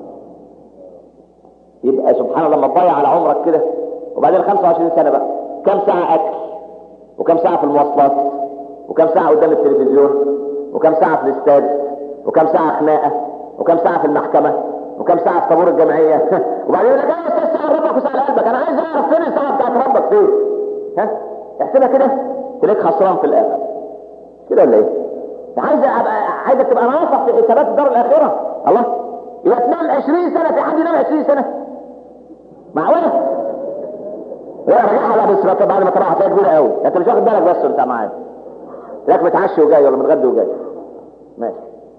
يبقى سبحان الله لما تضيع على عمرك كده وبعدين 25 سنه بقى كم ساعه اكل وكم ساعه في المواصلات وكم ساعة قدام التلفزيون وكم ساعة في الاستاد وكم ساعة خناقة وكم ساعة في المحكمة وكم ساعة في طابور الجمعية وبعدين يقول لك ايه استاذ ساعة ربك وساعة قلبك انا عايز اعرف فين الساعة بتاعت ربك فين ها احسبها كده تلاقيك خسران في الاخر كده ولا ايه؟ عايز ابقى عايزك تبقى ناصح في حسابات الدار الاخرة الله يبقى تنام 20 سنة في حد ينام 20 سنة معقولة؟ لا رجعها لا بس بعد ما تروح هتلاقيها كبيرة قوي انت مش واخد بالك بس انت معايا لك متعشي وجاي ولا متغدي وجاي ماشي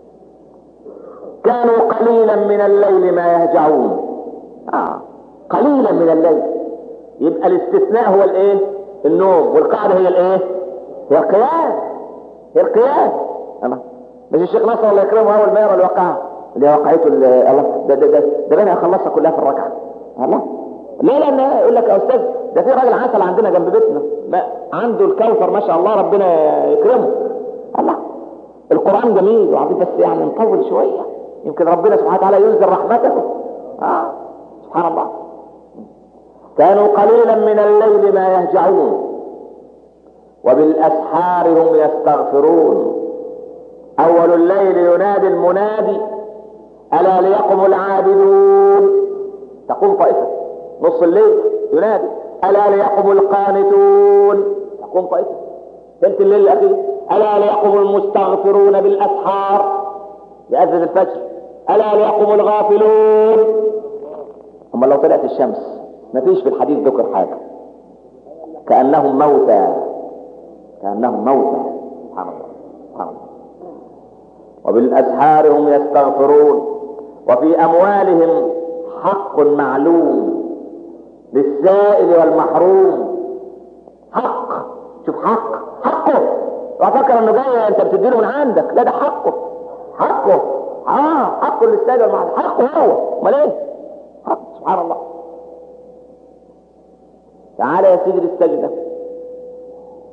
كانوا قليلا من الليل ما يهجعون آه. قليلا من الليل يبقى الاستثناء هو الايه النوم والقاعده هي الايه هي القيام هي القيام الله مش الشيخ نصر الله يكرمه اول ما يقرا الواقعه اللي هي وقعته اللي الله ده ده ده, ده بينا يخلصها كلها في الركعه الله ليه لان يقول لك يا استاذ ده في راجل عسل عندنا جنب بيتنا ما عنده الكوثر ما شاء الله ربنا يكرمه الله القران جميل وعظيم بس يعني نطول شويه يمكن ربنا سبحانه وتعالى ينزل رحمته اه سبحان الله كانوا قليلا من الليل ما يهجعون وبالاسحار هم يستغفرون اول الليل ينادي المنادي الا ليقم العابدون تقوم طائفه نص الليل ينادي الا ليقم القانتون تقوم طائفه ثلث الليل الاخير الا ليقم المستغفرون بالاسحار يأذن الفجر الا ليقم الغافلون هم لو طلعت الشمس مفيش في الحديث ذكر حاجه كانهم موتى كانهم موتى سبحان الله سبحان الله وبالاسحار هم يستغفرون وفي اموالهم حق معلوم للسائل والمحروم حق شوف حق حقه وفكر انه جاي انت بتديله من عندك لا ده حقه حقه اه حقه للسائل والمحروم حقه هو امال ايه حق سبحان الله تعالى يا سيدي السجده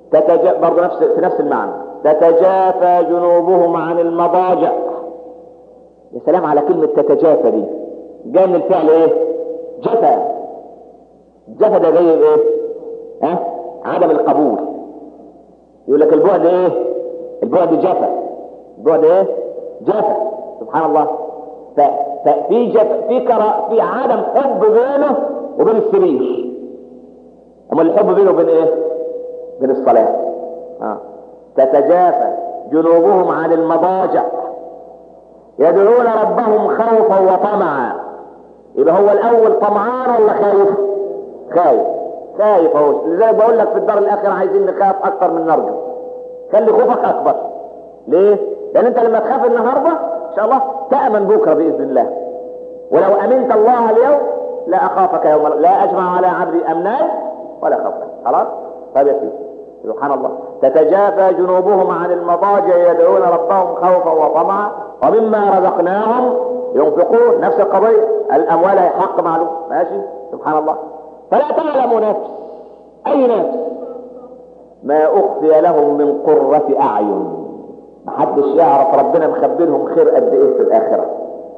تتجا برضه نفس في نفس المعنى تتجافى جنوبهم عن المضاجع يا سلام على كلمة تتجافى دي جاي من الفعل ايه جفا جفا ده جاي ايه ها أه؟ عدم القبول يقول لك البعد ايه البعد جفا البعد ايه جفا سبحان الله ففي جف في كرا في عدم حب بينه وبين السرير اما الحب بينه وبين ايه بين الصلاه آه. تتجافى جنوبهم عن المضاجع يدعون ربهم خوفا وطمعا يبقى هو الاول طمعان ولا خايف خايف خايف اهو لذلك بقول لك في الدار الاخره عايزين نخاف اكثر من نرجو خلي خوفك اكبر ليه لان انت لما تخاف النهارده ان شاء الله تامن بكره باذن الله ولو امنت الله اليوم لا اخافك يوم لا اجمع على عبدي امنان ولا خوفا خلاص طيب يا سيدي سبحان الله تتجافى جنوبهم عن المضاجع يدعون ربهم خوفا وطمعا ومما رزقناهم ينفقون نفس القضية الأموال هي حق معلوم ماشي سبحان الله فلا تعلم نفس أي نفس ما أخفي لهم من قرة أعين محدش يعرف ربنا مخبرهم خير قد إيه في الآخرة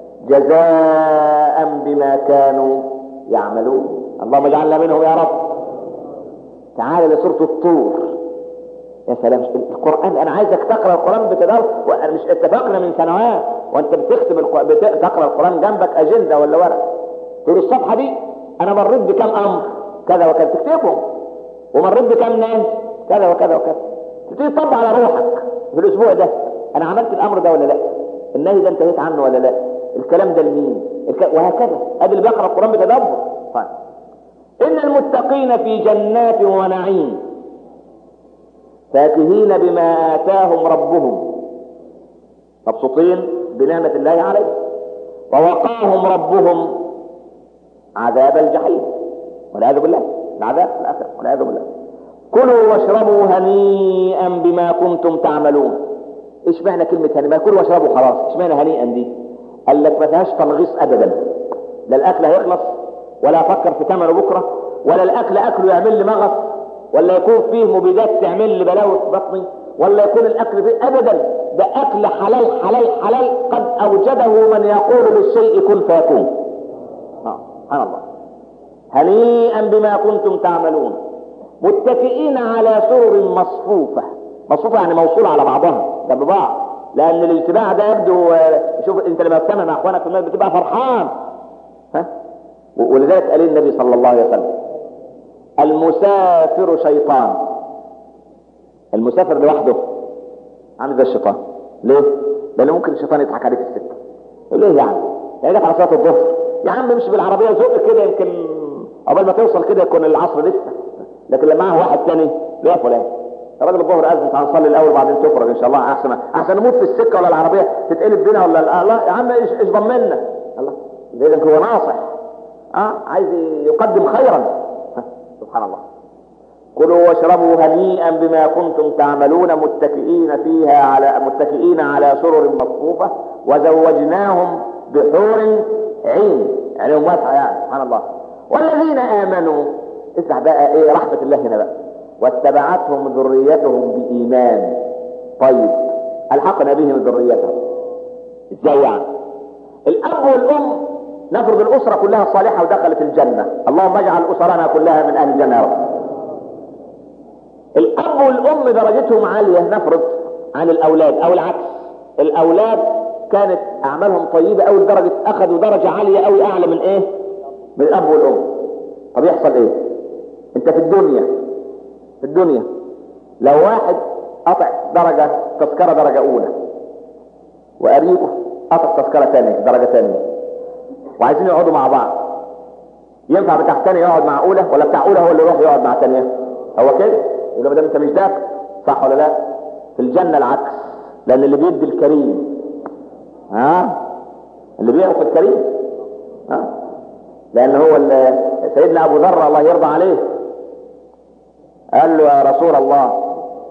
جزاء بما كانوا يعملون اللهم اجعلنا منهم يا رب تعال لسورة الطور يا سلام القرآن أنا عايزك تقرأ القرآن بتدور وأنا مش اتفقنا من سنوات وأنت بتكتب الق... بت... تقرأ القرآن جنبك أجندة ولا ورق تقول الصفحة دي أنا مريت بكم أمر كذا وكذا تكتبهم ومريت بكم ناس كذا وكذا وكذا تبتدي تطبق على روحك في الأسبوع ده أنا عملت الأمر ده ولا لا النهي ده انتهيت عنه ولا لا الكلام ده لمين الك... وهكذا أدي اللي بيقرأ القرآن بتدبر طيب إن المتقين في جنات ونعيم فاكهين بما آتاهم ربهم مبسوطين بنعمة الله عليه ووقاهم ربهم عذاب الجحيم والعياذ بالله العذاب في الآخرة والعياذ بالله كلوا واشربوا هنيئا بما كنتم تعملون ايش معنى كلمة هنيئا ما كلوا واشربوا خلاص ايش معنى هنيئا دي قال لك ما فيهاش تنغيص ابدا لا الاكل هيخلص ولا افكر في ثمنه بكره ولا الاكل اكله يعمل لي مغص ولا يكون فيه مبيدات تعمل لي بلاوي في بطني ولا يكون الاكل فيه ابدا ده اكل حلال حلال حلال قد اوجده من يقول للشيء كن فيكون اه سبحان الله هنيئا بما كنتم تعملون متكئين على سرر مصفوفة مصفوفة يعني موصولة على بعضها ده ببعض لأن الاجتماع ده يبدو شوف أنت لما بتجتمع مع إخوانك في المسجد بتبقى فرحان ها ولذلك قال النبي صلى الله عليه وسلم المسافر شيطان المسافر لوحده عامل زي الشيطان ليه؟ لأن ممكن الشيطان يضحك عليك في السكة يقول ليه يعني؟ يعني على صلاة الظهر يا عم امشي بالعربية زق كده يمكن عقبال ما توصل كده يكون العصر لسه لكن لما معه واحد تاني ليه يا فلان الراجل الظهر اذن هنصلي الاول بعدين تخرج ان شاء الله احسن احسن نموت في السكه ولا العربيه تتقلب بينا ولا لا الله يا عم ايش ايش ضمنا الله اذا هو ناصح اه عايز يقدم خيرا سبحان الله كلوا واشربوا هنيئا بما كنتم تعملون متكئين فيها على متكئين على سرر مصفوفه وزوجناهم بحور عين يعني واسعه يعني سبحان الله والذين امنوا اسمع بقى ايه رحمة الله هنا بقى واتبعتهم ذريتهم بإيمان طيب ألحقنا بهم ذريتهم ازاي يعني الأب والأم نفرض الأسرة كلها صالحة ودخلت الجنة اللهم اجعل أسرنا كلها من أهل الجنة يا رب الأب والأم درجتهم عالية نفرض عن الأولاد أو العكس الأولاد كانت أعمالهم طيبة أو لدرجة أخذوا درجة عالية أو أعلى من إيه؟ من الأب والأم طب يحصل إيه؟ انت في الدنيا في الدنيا لو واحد قطع درجة تذكرة درجة أولى وقريبه قطع تذكرة ثانية درجة ثانية وعايزين يقعدوا مع بعض ينفع بتاع ثانية يقعد مع أولى ولا بتاع أولى هو اللي يروح يقعد مع ثانية هو كده يبقى ما انت مش دافع صح ولا لا في الجنة العكس لأن اللي بيدي الكريم ها اللي بيعطي الكريم ها لأن هو سيدنا أبو ذر الله يرضى عليه قال له يا رسول الله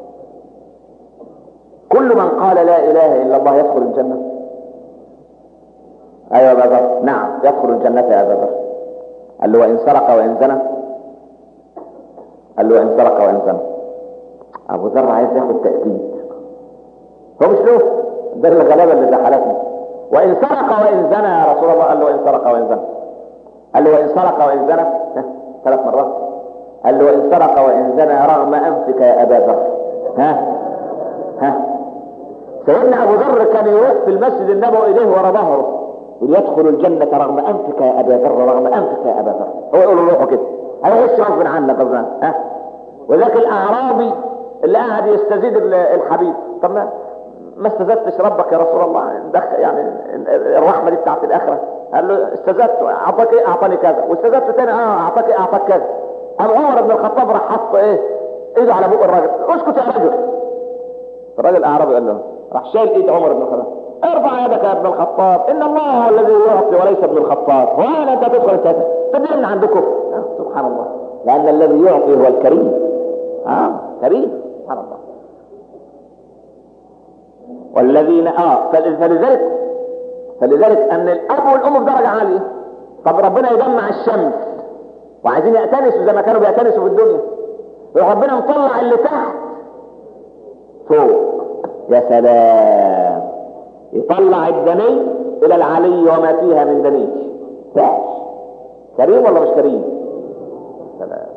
كل من قال لا اله الا الله يدخل الجنه ايوه يا ابا ذر نعم يدخل الجنه يا ابا ذر قال له وان سرق وان زنى قال له وان سرق وان زنى ابو ذر عايز ياخد تأكيد هو مش له ده الغلابة اللي دخلتني وان سرق وان زنى يا رسول الله قال له وان سرق وان زنى قال له وان سرق وان زنى ثلاث مرات قال له وان سرق وان زنى رغم انفك يا ابا ذر ها ها سيدنا ابو ذر كان يروح في المسجد النبوي اليه ورا ظهره يدخل الجنة رغم انفك يا ابا ذر رغم انفك يا ابا ذر هو يقول له روحه كده هيعيش غصب عنك غصب عنك ها وذاك الاعرابي اللي قاعد يستزيد الحبيب طب ما ما استزدتش ربك يا رسول الله يعني الرحمه دي بتاعت الاخره قال له استزدت اعطاك ايه اعطاني كذا واستزدت تاني اه اعطاك ايه اعطاك كذا قام عمر بن الخطاب راح حط ايه ايده على بوق الراجل اسكت يا رجل الراجل الاعرابي قال له راح شايل ايد عمر بن الخطاب ارفع يدك يا ابن الخطاب ان الله هو الذي يعطي وليس ابن الخطاب وانا انت تدخل كذا تدري من عندكم آه سبحان الله لان الذي يعطي هو الكريم اه كريم سبحان الله والذين اه فلذلك فلذلك ان الاب والام في درجه عاليه طب ربنا يجمع الشمس وعايزين يأتنسوا زي ما كانوا بيأتنسوا في الدنيا ربنا مطلع اللي تحت فوق يا سلام يطلع الدني الى العلي وما فيها من دنيج تاج كريم ولا مش كريم سلام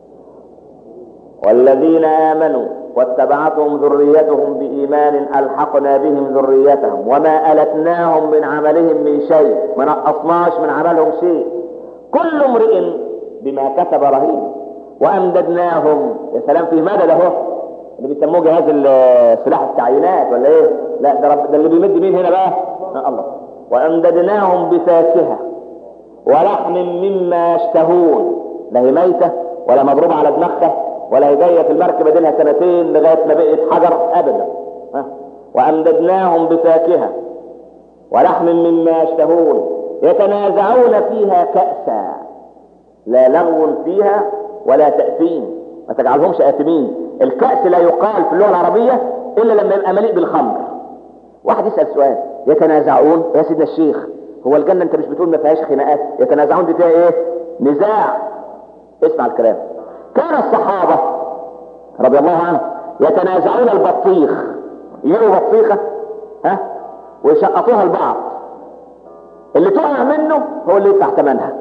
والذين امنوا واتبعتهم ذريتهم بإيمان ألحقنا بهم ذريتهم وما ألتناهم من عملهم من شيء ما نقصناش من عملهم شيء كل امرئ بما كسب رهين وأمددناهم يا سلام في مدد اهو اللي بيسموه جهاز سلاح التعيينات ولا ايه لا ده, رب ده اللي بيمد مين هنا بقى آه الله وأمددناهم بفاكهة ولحم مما يشتهون لا هي ميتة ولا مضروبة على دماغها ولا هي جايه في المركبه دي لها سنتين لغايه ما بقت حجر ابدا ها وامددناهم بفاكهه ولحم مما يشتهون يتنازعون فيها كأسا لا لغو فيها ولا تأثيم ما تجعلهمش آثمين الكأس لا يقال في اللغة العربية إلا لما يبقى مليء بالخمر واحد يسأل سؤال يتنازعون يا سيدنا الشيخ هو الجنة انت مش بتقول ما فيهاش خناقات يتنازعون دي فيها ايه نزاع اسمع الكلام كان الصحابة رضي الله عنهم يتنازعون البطيخ يجيبوا بطيخة ها ويشقطوها البعض اللي تقع منه هو اللي يدفع ثمنها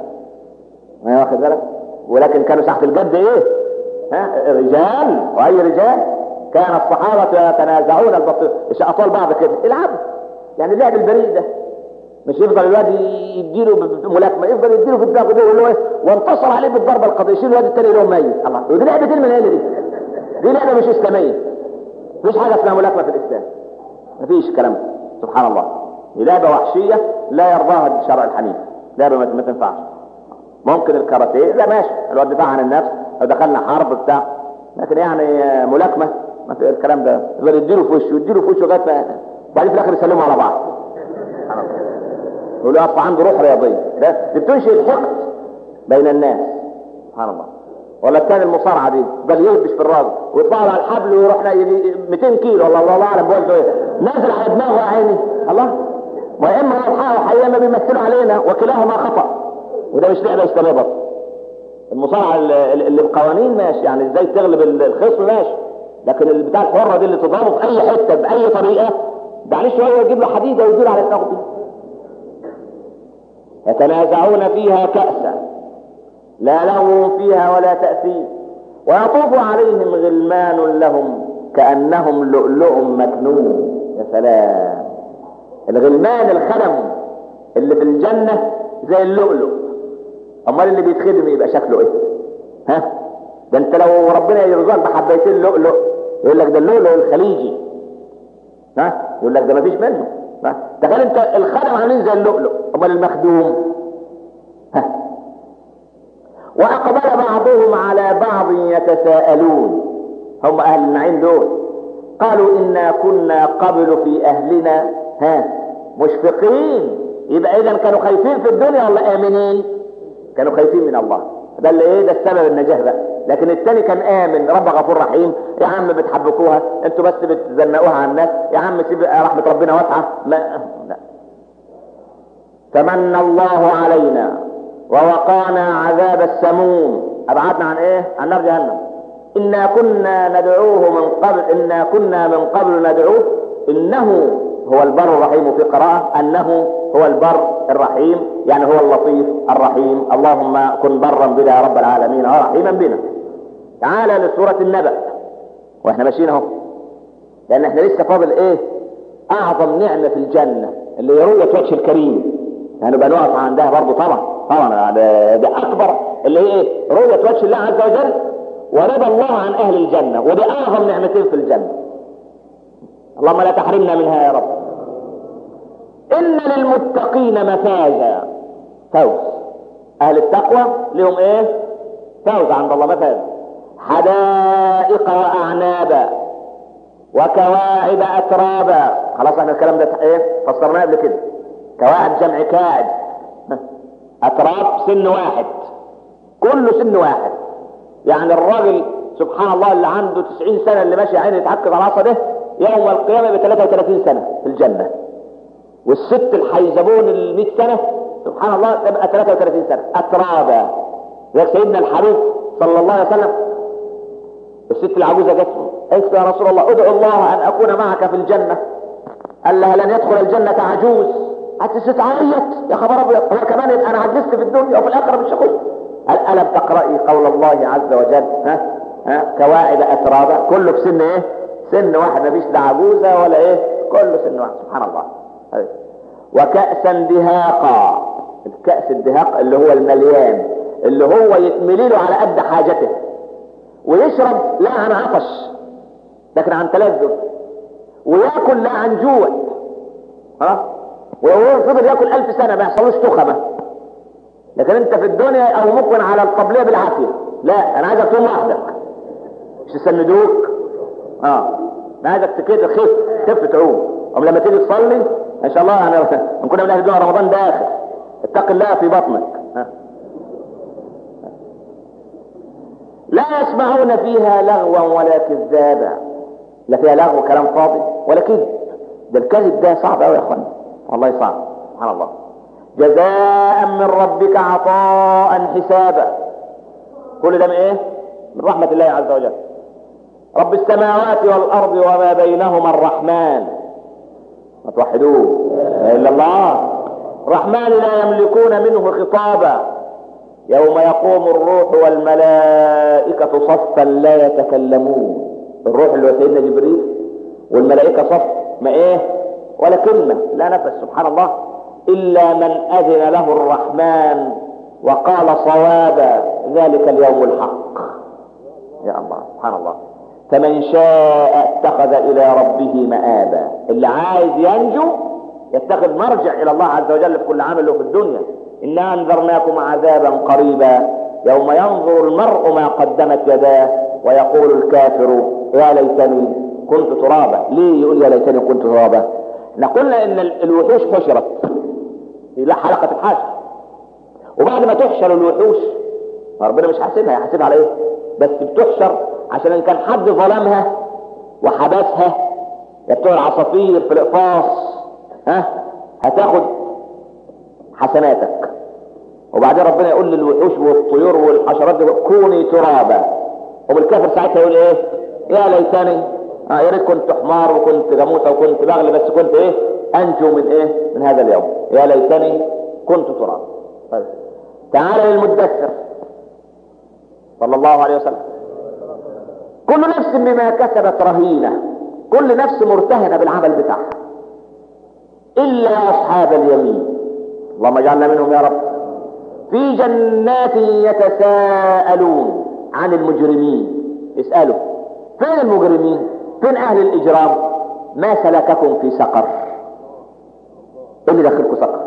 ما واخد بالك ولكن كانوا ساعة الجد ايه ها رجال واي رجال كان الصحابة يتنازعون البطيخ يشقطوها البعض كده العبوا يعني اللعب البريء ده مش يفضل الواد يديله ملاكمه يفضل يديله في الدماغ ده يقول له ايه وانتصر عليه بالضربه القضيه يشيل الواد التاني له ميت الله ودي لعبه المنال دي دي لعبه مش اسلاميه مفيش حاجه اسمها ملاكمه في الاسلام مفيش الكلام ده سبحان الله دي لعبه وحشيه لا يرضاها الشرع الحنيف لعبه ما تنفعش ممكن الكاراتيه لا ماشي الواد دفاع عن النفس لو دخلنا حرب بتاع لكن يعني ملاكمه ما في الكلام ده يفضل يديله في وشه يديله في وشه لغايه ما بعدين في الاخر يسلموا على بعض سبحان الله يقول له اصلا عنده روح رياضيه ده دي بتنشئ الحقد بين الناس سبحان الله ولا الثاني المصارعه دي بل يلبس في الراجل ويطلع على الحبل ويروح 200 كيلو والله الله اعلم بوزنه ايه نازل على دماغه يا عيني الله ما اما الحقيقه وحقيقه ما بيمثلوا علينا وكلاهما خطا وده مش لعبه اسلاميه برضه المصارعه اللي بقوانين ماشي يعني ازاي تغلب الخصم ماشي لكن اللي بتاع الحره دي اللي تضربه في اي حته باي طريقه ده عليه شويه يجيب له حديده ويدير على دماغه دي يتنازعون فيها كأسا لا لغو فيها ولا تأثير ويطوف عليهم غلمان لهم كأنهم لؤلؤ مكنون يا سلام الغلمان الخدم اللي في الجنة زي اللؤلؤ امال اللي بيتخدم يبقى شكله ايه ها ده انت لو ربنا يرزقك بحبيتين لؤلؤ يقول لك ده اللؤلؤ الخليجي ها يقول لك ده مفيش منه تخيل انت الخدم عاملين زي اللؤلؤ امال المخدوم ها واقبل بعضهم على بعض يتساءلون هم اهل النعيم دول قالوا انا كنا قبل في اهلنا ها مشفقين يبقى اذا كانوا خايفين في الدنيا ولا امنين كانوا خايفين من الله ده اللي ايه ده السبب النجاح بقى لكن التاني كان امن رب غفور رحيم يا عم بتحبكوها انتوا بس بتزنقوها على الناس يا عم سيب رحمه ربنا واسعه ما لا تمنى الله علينا ووقانا عذاب السموم ابعدنا عن ايه عن نار جهنم إنا كنا ندعوه من قبل إنا كنا من قبل ندعوه إنه هو البر الرحيم في قراءة أنه هو البر الرحيم يعني هو اللطيف الرحيم اللهم كن برا بنا يا رب العالمين ورحيما بنا تعالى لسورة النبأ واحنا ماشيين اهو لان احنا لسه فاضل ايه اعظم نعمة في الجنة اللي هي رؤية وجه الكريم يعني بقى نقف عندها برضه طبعا طبعا ده, ده اكبر اللي هي ايه رؤية وجه الله عز وجل ورضى الله عن اهل الجنة ودي اعظم نعمتين في الجنة اللهم لا تحرمنا منها يا رب ان للمتقين مفازا فوز اهل التقوى لهم ايه فوز عند الله مفاز حدائق واعنابا وكواعب اترابا خلاص احنا الكلام ده ايه فسرناه قبل كده كواعب جمع كاعب اتراب سن واحد كله سن واحد يعني الراجل سبحان الله اللي عنده 90 سنه اللي ماشي عينه يتعكز على العصا ده يوم القيامه ب 33 سنه في الجنه والست الحيزبون ال 100 سنه سبحان الله تبقى 33 سنه اترابا زي سيدنا الحبيب صلى الله عليه وسلم الست العجوزه جت قالت يا رسول الله ادعو الله ان اكون معك في الجنه قال لها لن يدخل الجنه عجوز قالت الست عيط يا خبر ابيض هو كمان يبقى انا عجزت في الدنيا وفي الاخره مش هخش قال الم تقراي قول الله عز وجل ها ها كواعب اترابا كله في سن ايه سن واحد مفيش لا عجوزه ولا ايه كله سن واحد سبحان الله وكأسا دهاقا الكأس الدهاق اللي هو المليان اللي هو يتملي له على قد حاجته ويشرب لا عن عطش لكن عن تلذذ وياكل لا عن جوع ها وهو فضل ياكل ألف سنة ما يحصلوش تخمة لكن انت في الدنيا او ممكن على الطبلية بالعافية لا انا عايزك تقوم وحدك مش يسندوك اه انا عايزك كده خف خف تعوم أم لما تيجي تصلي ان شاء الله انا ان كنا من اهل الدنيا رمضان داخل اتق الله في بطنك ها. لا يسمعون فيها لغوا ولا كذابا لا فيها لغو كلام فاضي ولا كذب ده الكذب ده صعب قوي يا اخوانا والله صعب سبحان الله جزاء من ربك عطاء حسابا كل ده من ايه من رحمة الله عز وجل رب السماوات والارض وما بينهما الرحمن ما توحدوه الا الله الرحمن لا يملكون منه خطابا يوم يقوم الروح والملائكة صفا لا يتكلمون الروح اللي هو سيدنا جبريل والملائكة صف ما ايه ولا كلمة لا نفس سبحان الله إلا من أذن له الرحمن وقال صوابا ذلك اليوم الحق يا الله سبحان الله فمن شاء اتخذ إلى ربه مآبا اللي عايز ينجو يتخذ مرجع إلى الله عز وجل في كل عمل له في الدنيا إنا أنذرناكم عذابا قريبا يوم ينظر المرء ما قدمت يداه ويقول الكافر يا ليتني كنت ترابا ليه يقول يا ليتني كنت ترابا احنا قلنا ان الوحوش حشرت في حلقة الحشر وبعد ما تحشر الوحوش ربنا مش حاسبها هيحاسبها على ايه بس بتحشر عشان ان كان حد ظلمها وحبسها يا بتوع العصافير في الاقفاص ها هتاخد حسناتك وبعدين ربنا يقول للوحوش والطيور والحشرات دي كوني ترابا والكافر ساعتها يقول ايه يا ليتني اه يا ريت كنت حمار وكنت جاموسه وكنت بغل بس كنت ايه انجو من ايه من هذا اليوم يا ليتني كنت ترابا طيب تعال للمدثر صلى الله عليه وسلم كل نفس بما كسبت رهينه كل نفس مرتهنه بالعمل بتاعها الا اصحاب اليمين اللهم اجعلنا منهم يا رب في جنات يتساءلون عن المجرمين اسالوا فين المجرمين فين اهل الاجرام ما سلككم في سقر ايه اللي دخلكم سقر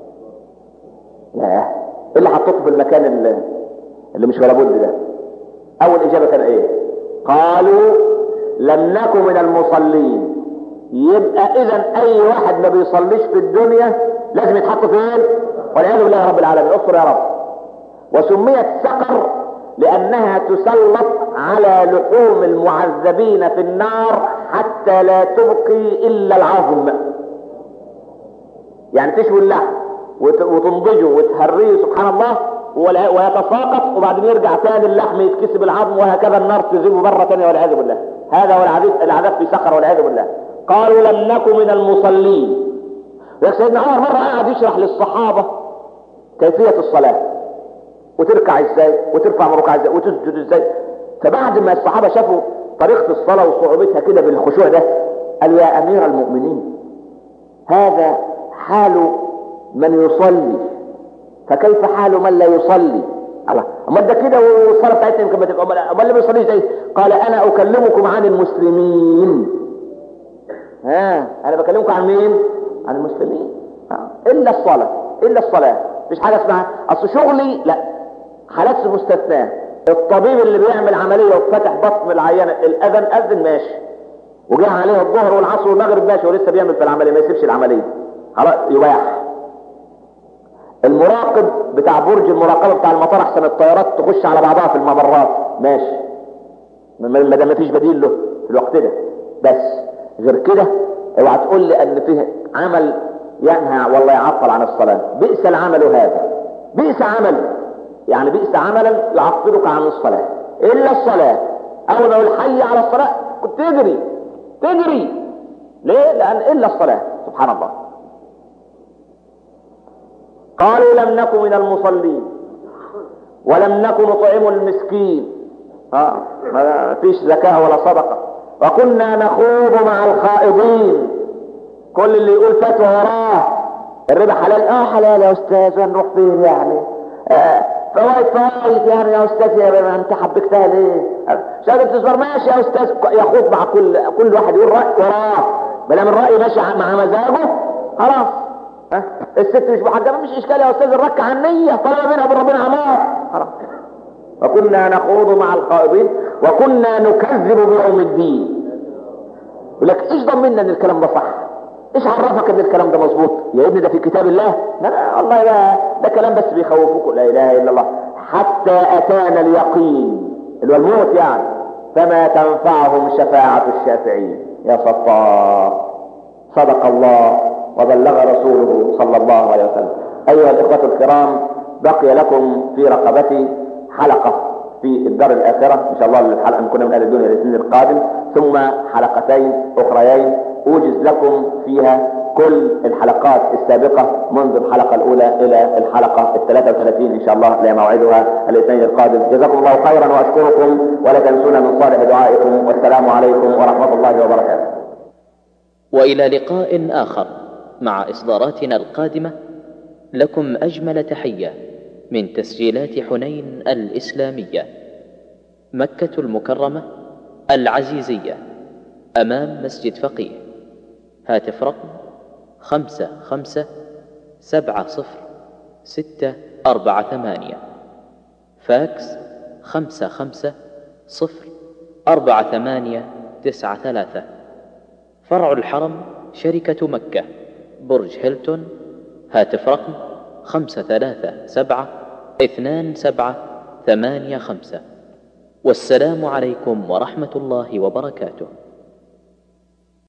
لا ايه اللي حطوكم في المكان اللي, اللي مش ولا بد ده اول اجابه كان ايه قالوا لم نكن من المصلين يبقى اذا اي واحد ما بيصليش في الدنيا لازم يتحط فين والعياذ بالله رب العالمين اصبر يا رب وسميت سقر لانها تسلط على لحوم المعذبين في النار حتى لا تبقي الا العظم يعني تشوي اللحم وتنضجه وتهريه سبحان الله ويتساقط وبعدين يرجع تاني اللحم يتكسب العظم وهكذا النار تذيبه مرة تانية والعياذ بالله هذا هو العذاب العذاب في سقر والعياذ بالله قالوا لم نكن من المصلين يا سيدنا عمر مرة قاعد يشرح للصحابة كيفية الصلاة وتركع ازاي وترفع من ركعة ازاي وتسجد ازاي فبعد ما الصحابة شافوا طريقة الصلاة وصعوبتها كده بالخشوع ده قالوا يا أمير المؤمنين هذا حال من يصلي فكيف حال من لا يصلي الله امال ده كده والصلاه بتاعتنا يمكن ما تبقى امال اللي ما بيصليش زي قال انا اكلمكم عن المسلمين ها انا بكلمكم عن مين عن المسلمين ها. الا الصلاه الا الصلاه مفيش حاجه اسمها اصل شغلي لا حالات مستثناه الطبيب اللي بيعمل عمليه وفتح بطن العيان الاذن اذن ماشي وجاء عليه الظهر والعصر والمغرب ماشي ولسه بيعمل في العمليه ما يسيبش العمليه خلاص يباح المراقب بتاع برج المراقبه بتاع المطار احسن الطيارات تخش على بعضها في الممرات ماشي ما دام مفيش بديل له في الوقت ده بس غير كده اوعى تقول لي ان فيه عمل ينهى والله يعطل عن الصلاه بئس العمل هذا بئس عمل يعني بئس عملا يعطلك عن الصلاه الا الصلاه اول ما يقول حي على الصلاه كنت تجري تجري ليه لان الا الصلاه سبحان الله قالوا لم نكن من المصلين ولم نكن نطعم المسكين اه ما فيش زكاة ولا صدقة وكنا نخوض مع الخائضين كل اللي يقول فتوى وراه الربا حلال اه حلال يا استاذ ونروح فين يعني آه فوائد فوائد يعني يا استاذ يا ما انت حبكتها ليه شهادة تصبر ماشي يا استاذ يخوض مع كل كل واحد يقول رأي وراه ما دام الرأي ماشي مع مزاجه خلاص ها الست مش محجبه مش اشكال يا استاذ الركعه عن النيه طالما بينها وبين ربنا عمار خلاص وكنا نخوض مع الخائضين وكنا نكذب بيوم الدين يقول لك ايش ضمننا ان الكلام ده صح ايش عرفك ان الكلام ده مظبوط يا ابني ده في كتاب الله لا لا والله ده ده كلام بس بيخوفوكم لا اله الا الله حتى اتانا اليقين اللي هو الموت يعني فما تنفعهم شفاعة الشافعين يا ستار صدق الله وبلغ رسوله صلى الله عليه وسلم أيها الإخوة الكرام بقي لكم في رقبتي حلقة في الدار الآخرة إن شاء الله الحلقة نكون من أهل الدنيا الاثنين القادم ثم حلقتين أخريين أوجز لكم فيها كل الحلقات السابقة منذ الحلقة الأولى إلى الحلقة ال 33 إن شاء الله لموعدها الاثنين القادم جزاكم الله خيرا وأشكركم ولا تنسونا من صالح دعائكم والسلام عليكم ورحمة الله وبركاته والى لقاء اخر مع اصداراتنا القادمه لكم اجمل تحيه من تسجيلات حنين الاسلاميه مكه المكرمه العزيزيه امام مسجد فقيه هاتف رقم خمسه خمسه سبعه صفر سته اربعه ثمانيه فاكس خمسه خمسه صفر اربعه ثمانيه تسعه ثلاثه فرع الحرم شركة مكة برج هيلتون هاتف رقم خمسة ثلاثة سبعة اثنان سبعة ثمانية خمسة والسلام عليكم ورحمة الله وبركاته